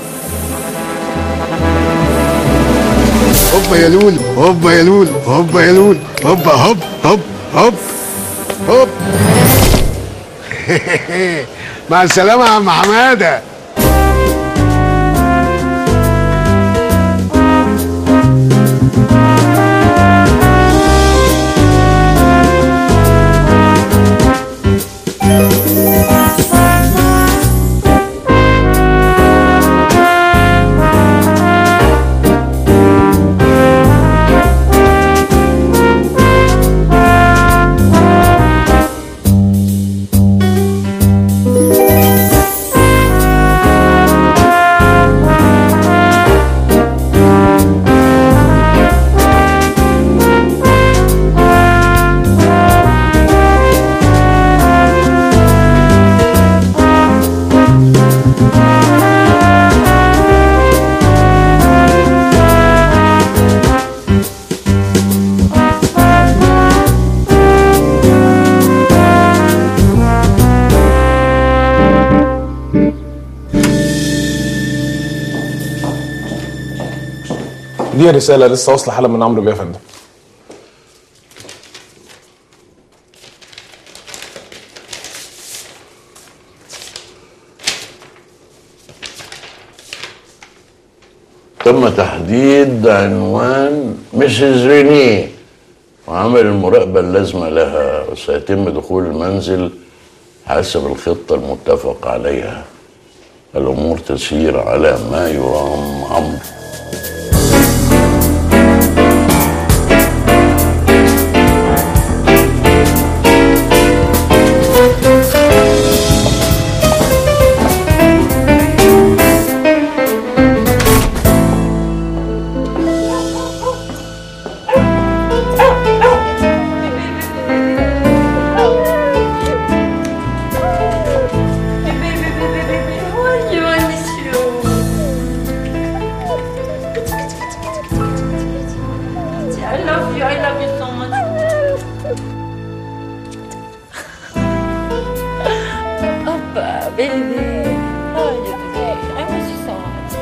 هوبا يا لول هوبا يا لول هوبا يا لول هوبا هوب هوب هوب هوب مع السلامة يا عم حمادة دي رساله لسه واصله حالا من عمرو بيه يا فندم تم تحديد عنوان مسز رينيه وعمل المراقبة اللازمة لها وسيتم دخول المنزل حسب الخطة المتفق عليها الأمور تسير على ما يرام عمرو baby. Oh, you today. I miss you so much.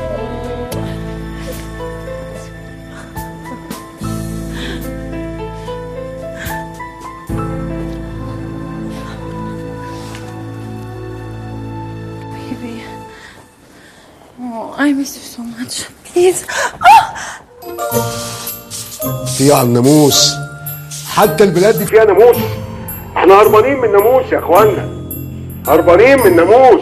Baby. Oh, I miss you so much. Please. في على الناموس حتى البلاد دي فيها ناموس احنا هربانين من ناموس يا اخوانا هربانين من ناموس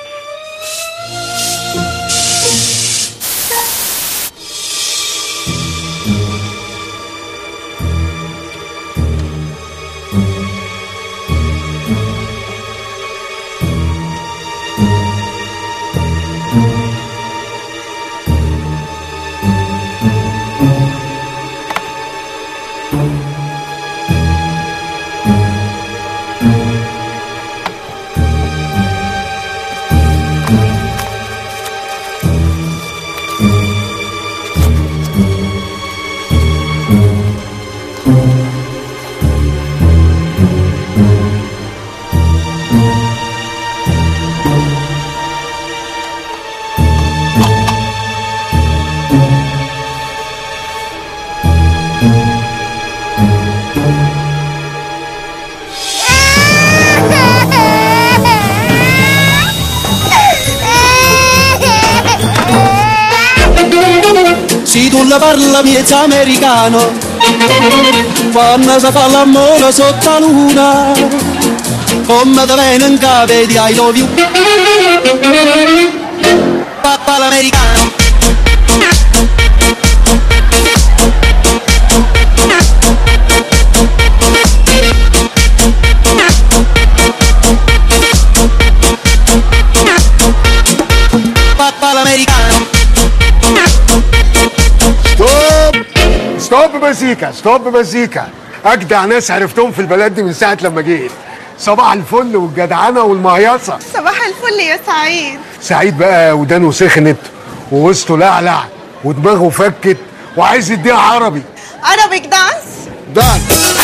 Se tu la parla miezza americano Quando si fa l'amore sotto la luna Come te viene in capo di I love you Papà l'americano Papà l'americano ستوب ستوب مزيكا ستوب مزيكا اجدع ناس عرفتهم في البلد دي من ساعه لما جيت صباح الفل والجدعنه والمهيصه صباح الفل يا سعيد سعيد بقى ودانه سخنت ووسطه لعلع ودماغه فكت وعايز يديها عربي عربيك دانس دان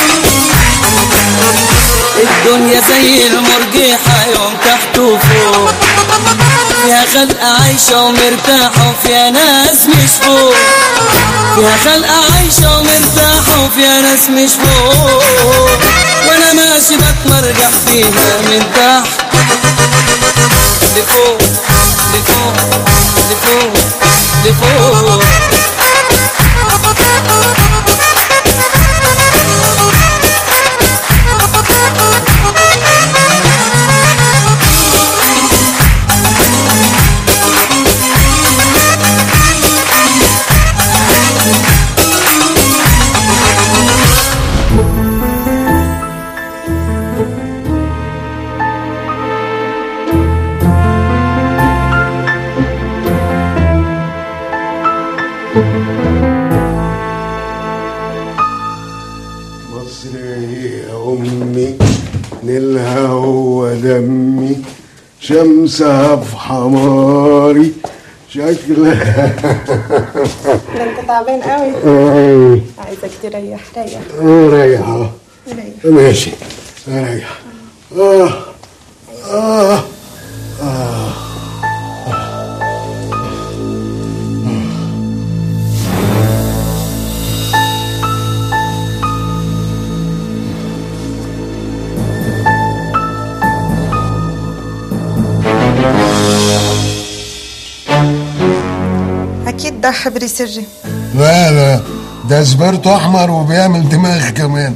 الدنيا زي المرجحة يوم تحت وفوق فيها خلقة عايشة ومرتاحة وفيها ناس مش فوق فيها خلقة عايشة ومرتاحة وفيها ناس مش فوق وانا ماشي بتمرجح فيها من تحت لفوق لفوق لفوق لفوق مصر يا أمي نيلها هو دمي شمسها في حماري شكلها ده انت تعبان قوي آه. عايزك تريح ريح ريح أهو. ريح ماشي ريح آه آه آه اكيد ده حبري سري لا لا ده سبرته احمر وبيعمل دماغ كمان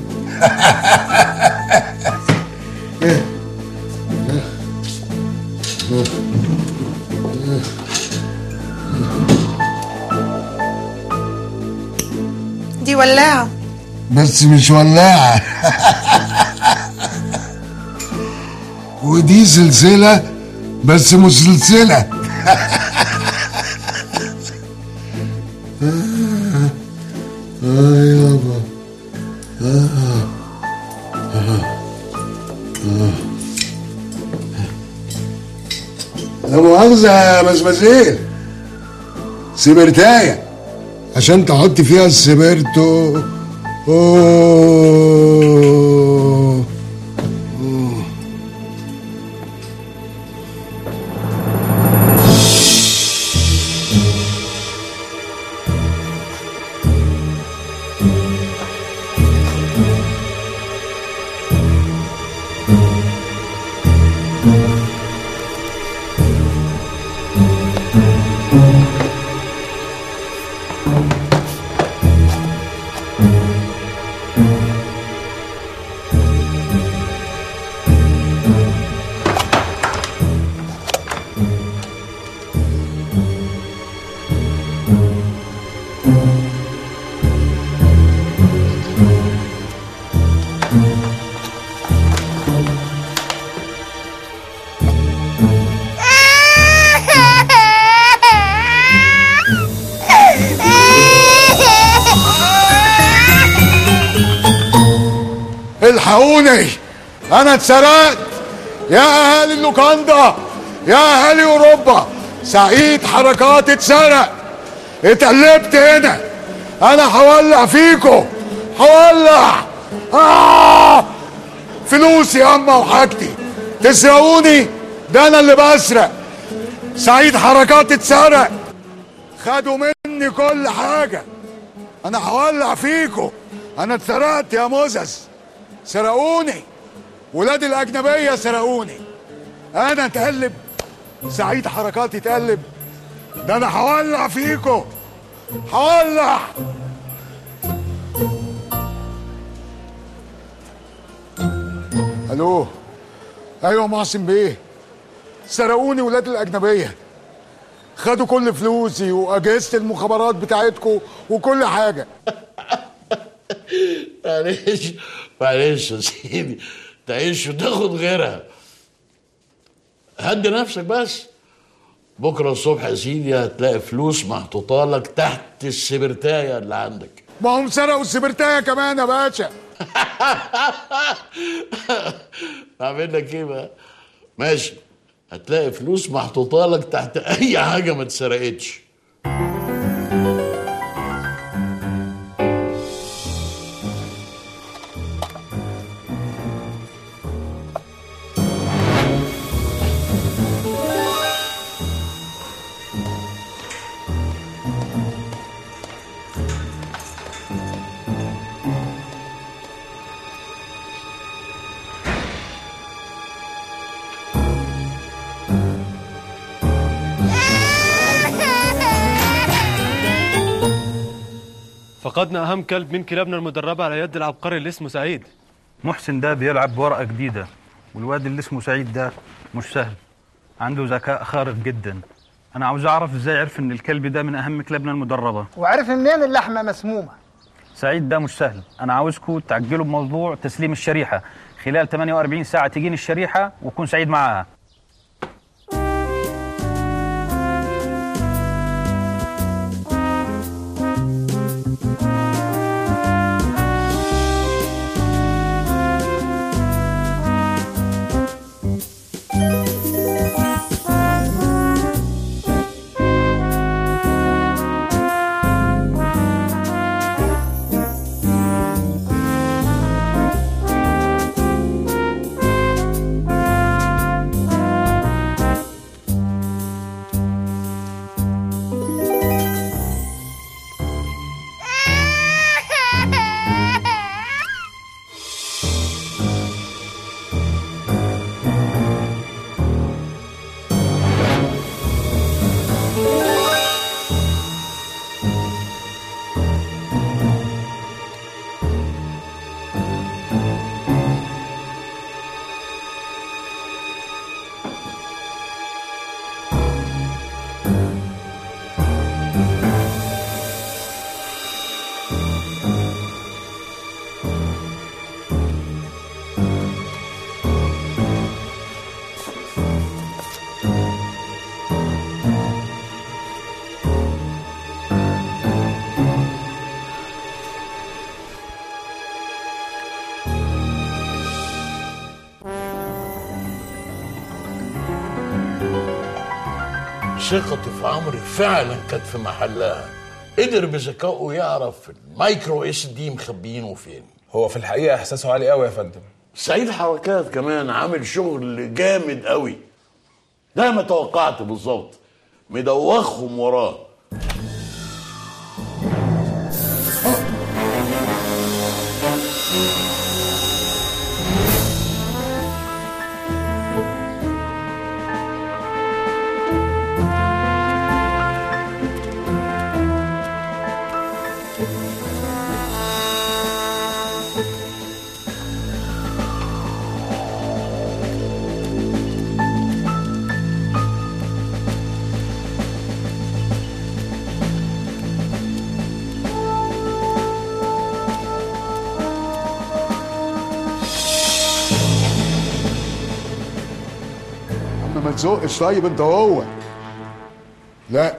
دي ولاعة بس مش ولاعة ودي سلسلة بس مش سلسلة آه آه يابا آه آه آه لا مؤاخذة يا مزمزيل سبرتاية عشان تحط فيها السبرتو أوه. أوه. الحقوني انا اتسرقت يا اهالي اللوكاندا يا اهالي اوروبا سعيد حركات اتسرق اتقلبت هنا انا هولع فيكو هولع آه فلوسي ياما وحاجتي تسرقوني ده انا اللي بسرق سعيد حركات اتسرق خدوا مني كل حاجة انا هولع فيكو انا اتسرقت يا موزس سرقوني ولاد الاجنبية سرقوني انا اتقلب سعيد حركات يتقلب ده انا هولع فيكو هولع الو ايوه محسن بيه سرقوني ولاد الاجنبيه خدوا كل فلوسي واجهزه المخابرات بتاعتكم وكل حاجه معلش معلش يا سيدي تعيش وتاخد غيرها هدي نفسك بس بكره الصبح يا سيدي هتلاقي فلوس محطوطه لك تحت السبرتايه اللي عندك ما هم سرقوا السبرتايه كمان يا باشا اعمل لك ايه بقى ماشي هتلاقي فلوس محطوطه لك تحت اي حاجه ما اتسرقتش فقدنا أهم كلب من كلابنا المدربة على يد العبقري اللي اسمه سعيد محسن ده بيلعب بورقة جديدة والواد اللي اسمه سعيد ده مش سهل عنده ذكاء خارق جدا أنا عاوز أعرف إزاي عرف إن الكلب ده من أهم كلابنا المدربة وعرف منين اللحمه مسمومه سعيد ده مش سهل أنا عاوزكم تعجلوا بموضوع تسليم الشريحة خلال 48 ساعة تجيني الشريحة ويكون سعيد معاها ثقتي في عمرو فعلا كانت في محلها قدر بذكائه يعرف المايكرو اس دي مخبيينه فين هو في الحقيقه احساسه عالي قوي يا فندم سعيد حركات كمان عامل شغل جامد قوي ده ما توقعت بالظبط مدوخهم وراه عم ما تزقش طيب انت هو لا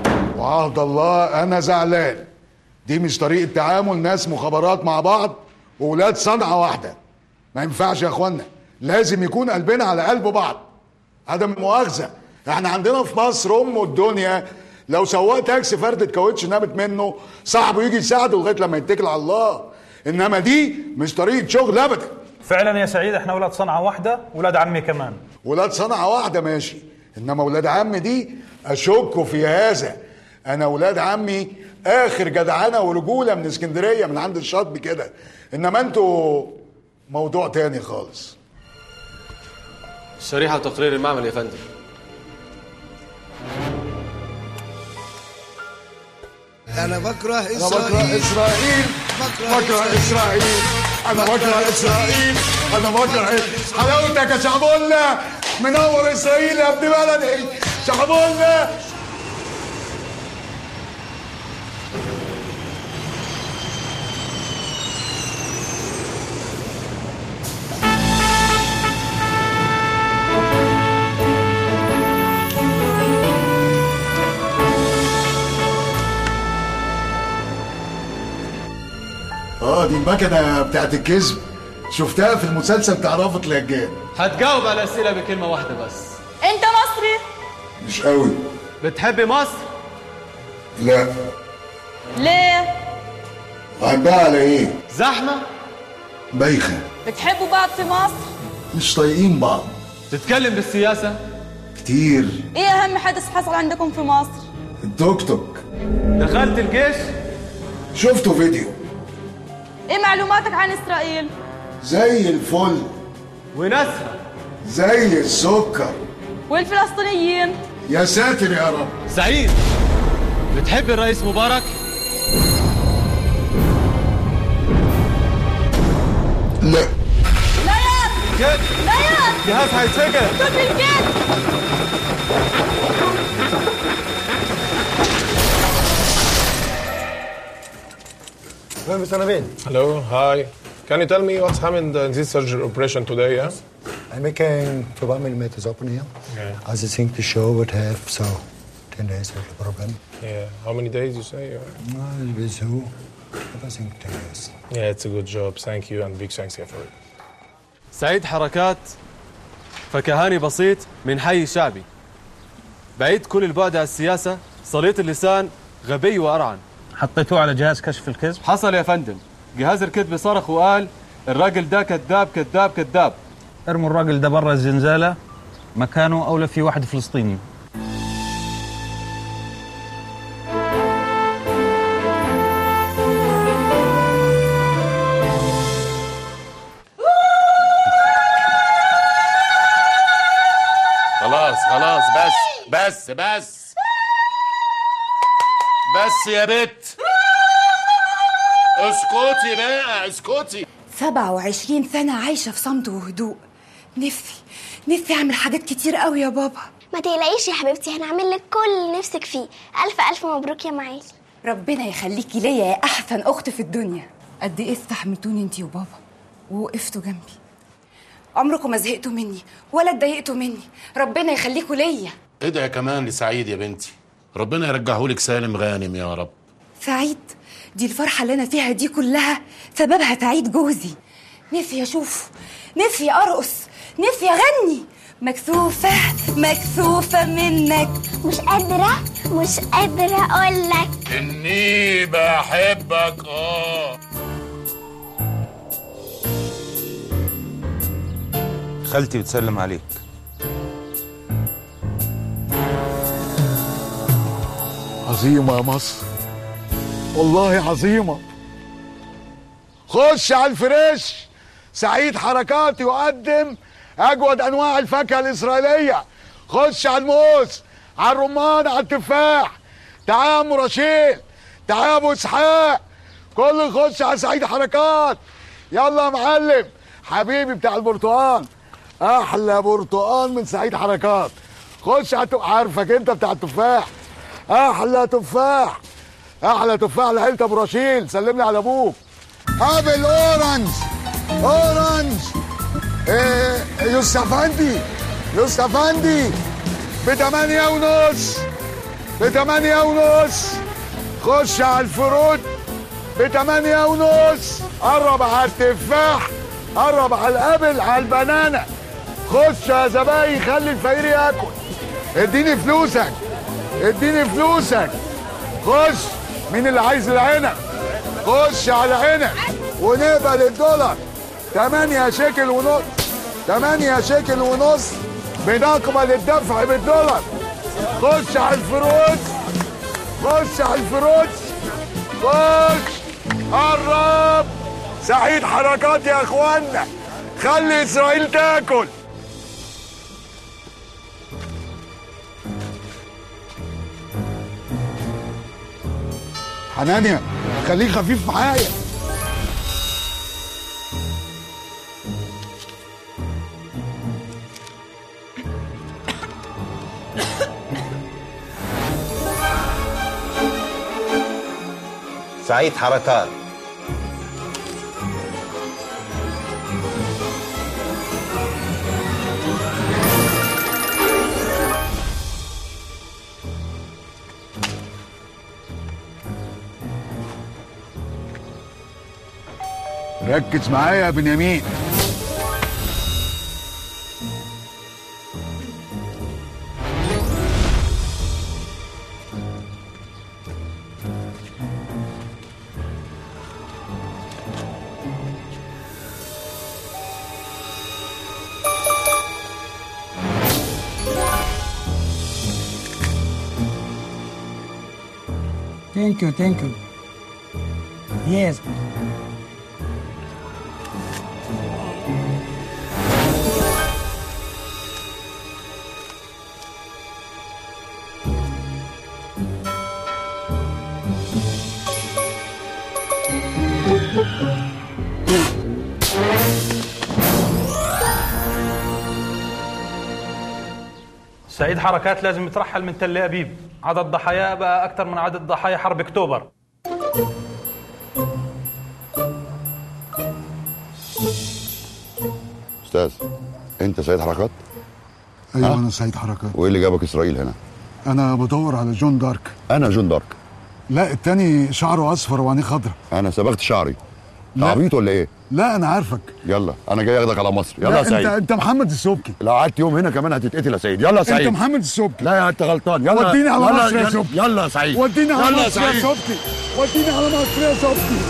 وعهد الله انا زعلان دي مش طريقه تعامل ناس مخابرات مع بعض وولاد صنعه واحده ما ينفعش يا اخوانا لازم يكون قلبنا على قلب بعض عدم المؤاخذه احنا عندنا في مصر ام الدنيا لو سواق تاكسي فردة كاوتش نامت منه صاحبه يجي يساعده لغايه لما يتكل على الله انما دي مش طريقه شغل ابدا فعلا يا سعيد احنا ولاد صنعه واحده ولاد عمي كمان ولاد صنعه واحده ماشي انما ولاد عمي دي اشك في هذا انا ولاد عمي اخر جدعنه ورجوله من اسكندريه من عند الشاطبي كده انما انتوا موضوع تاني خالص شريحة وتقرير المعمل يا فندم انا بكره انا بكره اسرائيل بكره اسرائيل انا بكره اسرائيل انا بكره حلاوتك يا شعبولة منور اسرائيل يا ابن بلدي شعبولة اه دي المكنه بتاعت الكذب شفتها في المسلسل بتاع رافض الهجان هتجاوب على الأسئلة بكلمة واحدة بس انت مصري مش قوي بتحبي مصر؟ لا ليه بحبها على ايه زحمة؟ بايخه بتحبوا بعض في مصر مش طايقين بعض تتكلم بالسياسة؟ كتير ايه اهم حدث حصل عندكم في مصر التوك توك دخلت الجيش؟ شفته فيديو ايه معلوماتك عن اسرائيل زي الفل وناسها زي السكر والفلسطينيين يا ساتر يا رب سعيد بتحب الرئيس مبارك؟ لا لا يا جد لا يا جهاز هيتفجر توت الجد Mr. Navin, Hello, hi. Can you tell me what's happened in this surgery operation today, yeah? I'm making 4 millimeters open here. Yeah. As I think the show would have, so 10 days of the problem. Yeah. How many days you say? or- Well, with who? I think 10 days. Yeah, it's a good job. Thank you and big thanks here for it. سعيد حركات فكهاني بسيط من حي شعبي بعيد كل البعد عن السياسة سليط اللسان غبي وأرعن حطيتوه على جهاز كشف الكذب حصل يا فندم جهاز الكذب صرخ وقال الراجل ده كذاب كذاب كذاب ارموا الراجل ده برا الزنزانه مكانه اولى في واحد فلسطيني خلاص خلاص بس بس بس بس يا بت اسكتي بقى اسكتي 27 سنة عايشة في صمت وهدوء نفسي نفسي أعمل حاجات كتير قوي يا بابا ما تقلقيش يا حبيبتي هنعمل لك كل اللي نفسك فيه الف الف مبروك يا معالي ربنا يخليكي ليا يا أحسن أخت في الدنيا قد إيه استحملتوني أنتي وبابا ووقفتوا جنبي عمركم ما زهقتوا مني ولا اتضايقتوا مني ربنا يخليكوا ليا ادعي كمان لسعيد يا بنتي ربنا يرجعهولك سالم غانم يا رب سعيد دي الفرحة اللي أنا فيها دي كلها سببها سعيد جوزي نفسي أشوف نفسي أرقص نفسي أغني مكسوفة مكسوفة منك مش قادرة مش قادرة اقول لك اني بحبك اه خالتي بتسلم عليك عظيمة يا مصر والله عظيمة خش على الفريش سعيد حركات يقدم أجود أنواع الفاكهة الإسرائيلية خش على الموز على الرمان على التفاح تعال يا أم رشيد تعال يا أبو إسحاق كله يخش على سعيد حركات يلا يا معلم حبيبي بتاع البرتقال أحلى برتقال من سعيد حركات خش على التف- عارفك أنت بتاع التفاح احلى تفاح احلى تفاح لعيلة ابو رشيل سلم لي على ابوك ابل اورنج اورنج إيه يوسف افندي يوسف افندي بتمانية ونص بتمانية ونص خش على الفروت بتمانية ونص قرب على التفاح قرب على الابل على البنانة خش يا زباين خلي الفقير ياكل اديني فلوسك اديني فلوسك خش مين اللي عايز العنب خش على عنب ونقبل الدولار 8 شيكل ونص 8 شيكل ونص بنقبل الدفع بالدولار خش على الفروت خش على الفروت خش قرب سعيد حركات يا اخوانا خلي اسرائيل تاكل حنانيا خليك خفيف معايا سعيد حركات ركز معايا يا بنيامين Thank you, thank you. Yes. سعيد حركات لازم يترحل من تل ابيب عدد ضحاياه بقى اكثر من عدد ضحايا حرب اكتوبر استاذ انت سيد حركات ايوه ها؟ انا سعيد حركات وايه اللي جابك اسرائيل هنا انا بدور على جون دارك انا جون دارك لا التاني شعره اصفر وعينيه خضرا انا صبغت شعري لا. عبيط ولا ايه لا انا عارفك يلا انا جاي اخدك على مصر يلا لا يا سعيد انت انت محمد السبكي لو قعدت يوم هنا كمان هتتقتل يا سعيد يلا يا سعيد انت محمد السبكي لا يا انت غلطان يلا وديني على يلا مصر يا يلا- سبكي يلا يا سعيد وديني على يلا يا مصر يا سعيد سبكي وديني على مصر يا سبكي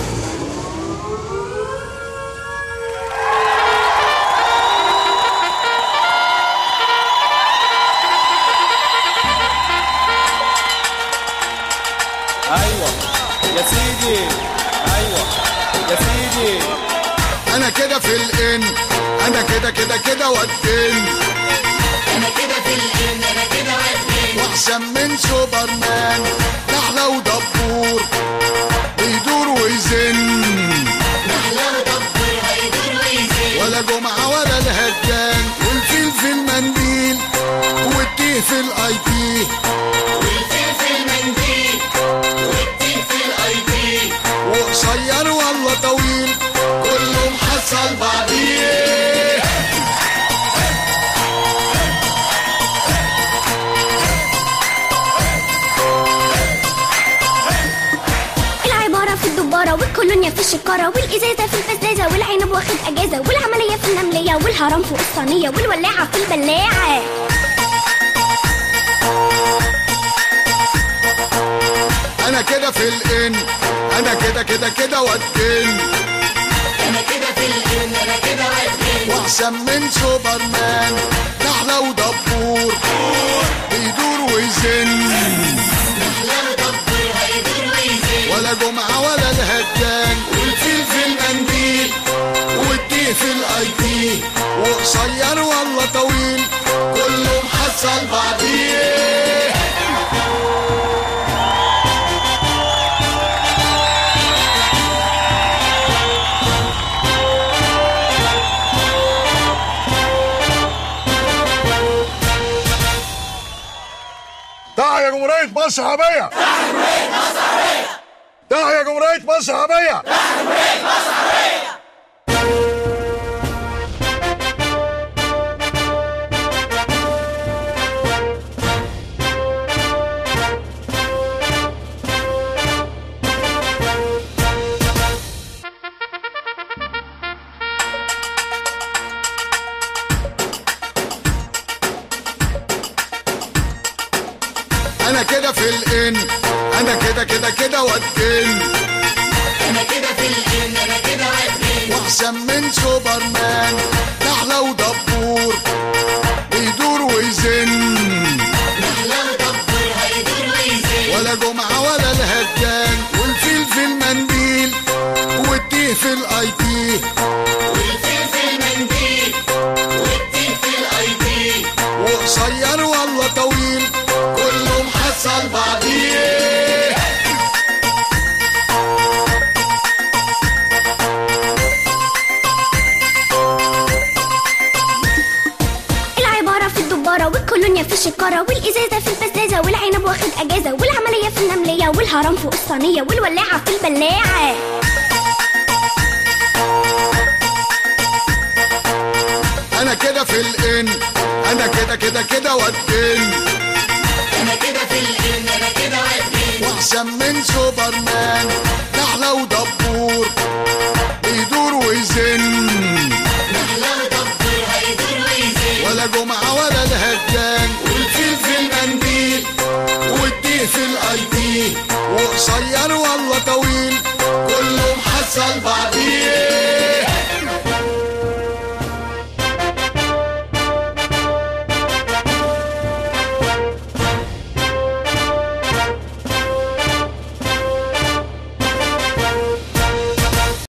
ايوه يا سيدي ايوه يا سيدي انا كده في الان انا كده كده كده والدين انا كده في الان انا كده وقتين واحسن من سوبرمان نحلة ودبور بيدور ويزن نحلة ودبر هيدور ويزيد ولا جمعة ولا الهجان والفيل في المنديل والتيه في الاي بي والفيل في المنديل والتين في الاي بي وقصير ولا طويل كله محصل بعضيه العبارة في الدبارة والكولونيا في الشكارة والإزازة في الفزازة والعنب واخد أجازة والعملية في النملية والهرم فوق الصينية والولاعة في البلاعة انا كده في الان انا كده كده كده والدين انا كده في الان انا كده وقتين واحسن من سوبرمان نحلة ودبور بيدور ويزن نحلة ودبر هيدور ويزيد ولا جمعة ولا الهجان والفيل في المنديل والتيه في الاي بي وقصير ولا طويل كله محصل بعضيه تحيا جمهورية مصر العربية تحيا جمهورية مصر العربية انا كده في الان انا كده كده كده والجن انا كده في الجن انا كده والجن واحسن من سوبرمان نحلة ودبور بيدور ويزن نحلة ودبور هيدور ويزن ولا جمعة ولا الهجان والفيل في المنديل والتيه في الاي تي والفيل في المنديل والتيه في الاي تي وقصير ولا طويل كله محصل بعضيه العبارة في الدبارة والكولونيا في الشكارة والإزازة في البزازة والعنب واخد أجازة والعملية في النملية والهرم فوق الصينية والولاعة في البلاعة انا كده في الان انا كده كده كده والجن انا كده في الجن انا كده والجن واحسن من سوبرمان نحلة ودبور بيدور ويزن نحلة ودبور هيدور ويزن ولا جمعة ولا الهجان والفيل في المنديل والتيه في الاي تي وقصير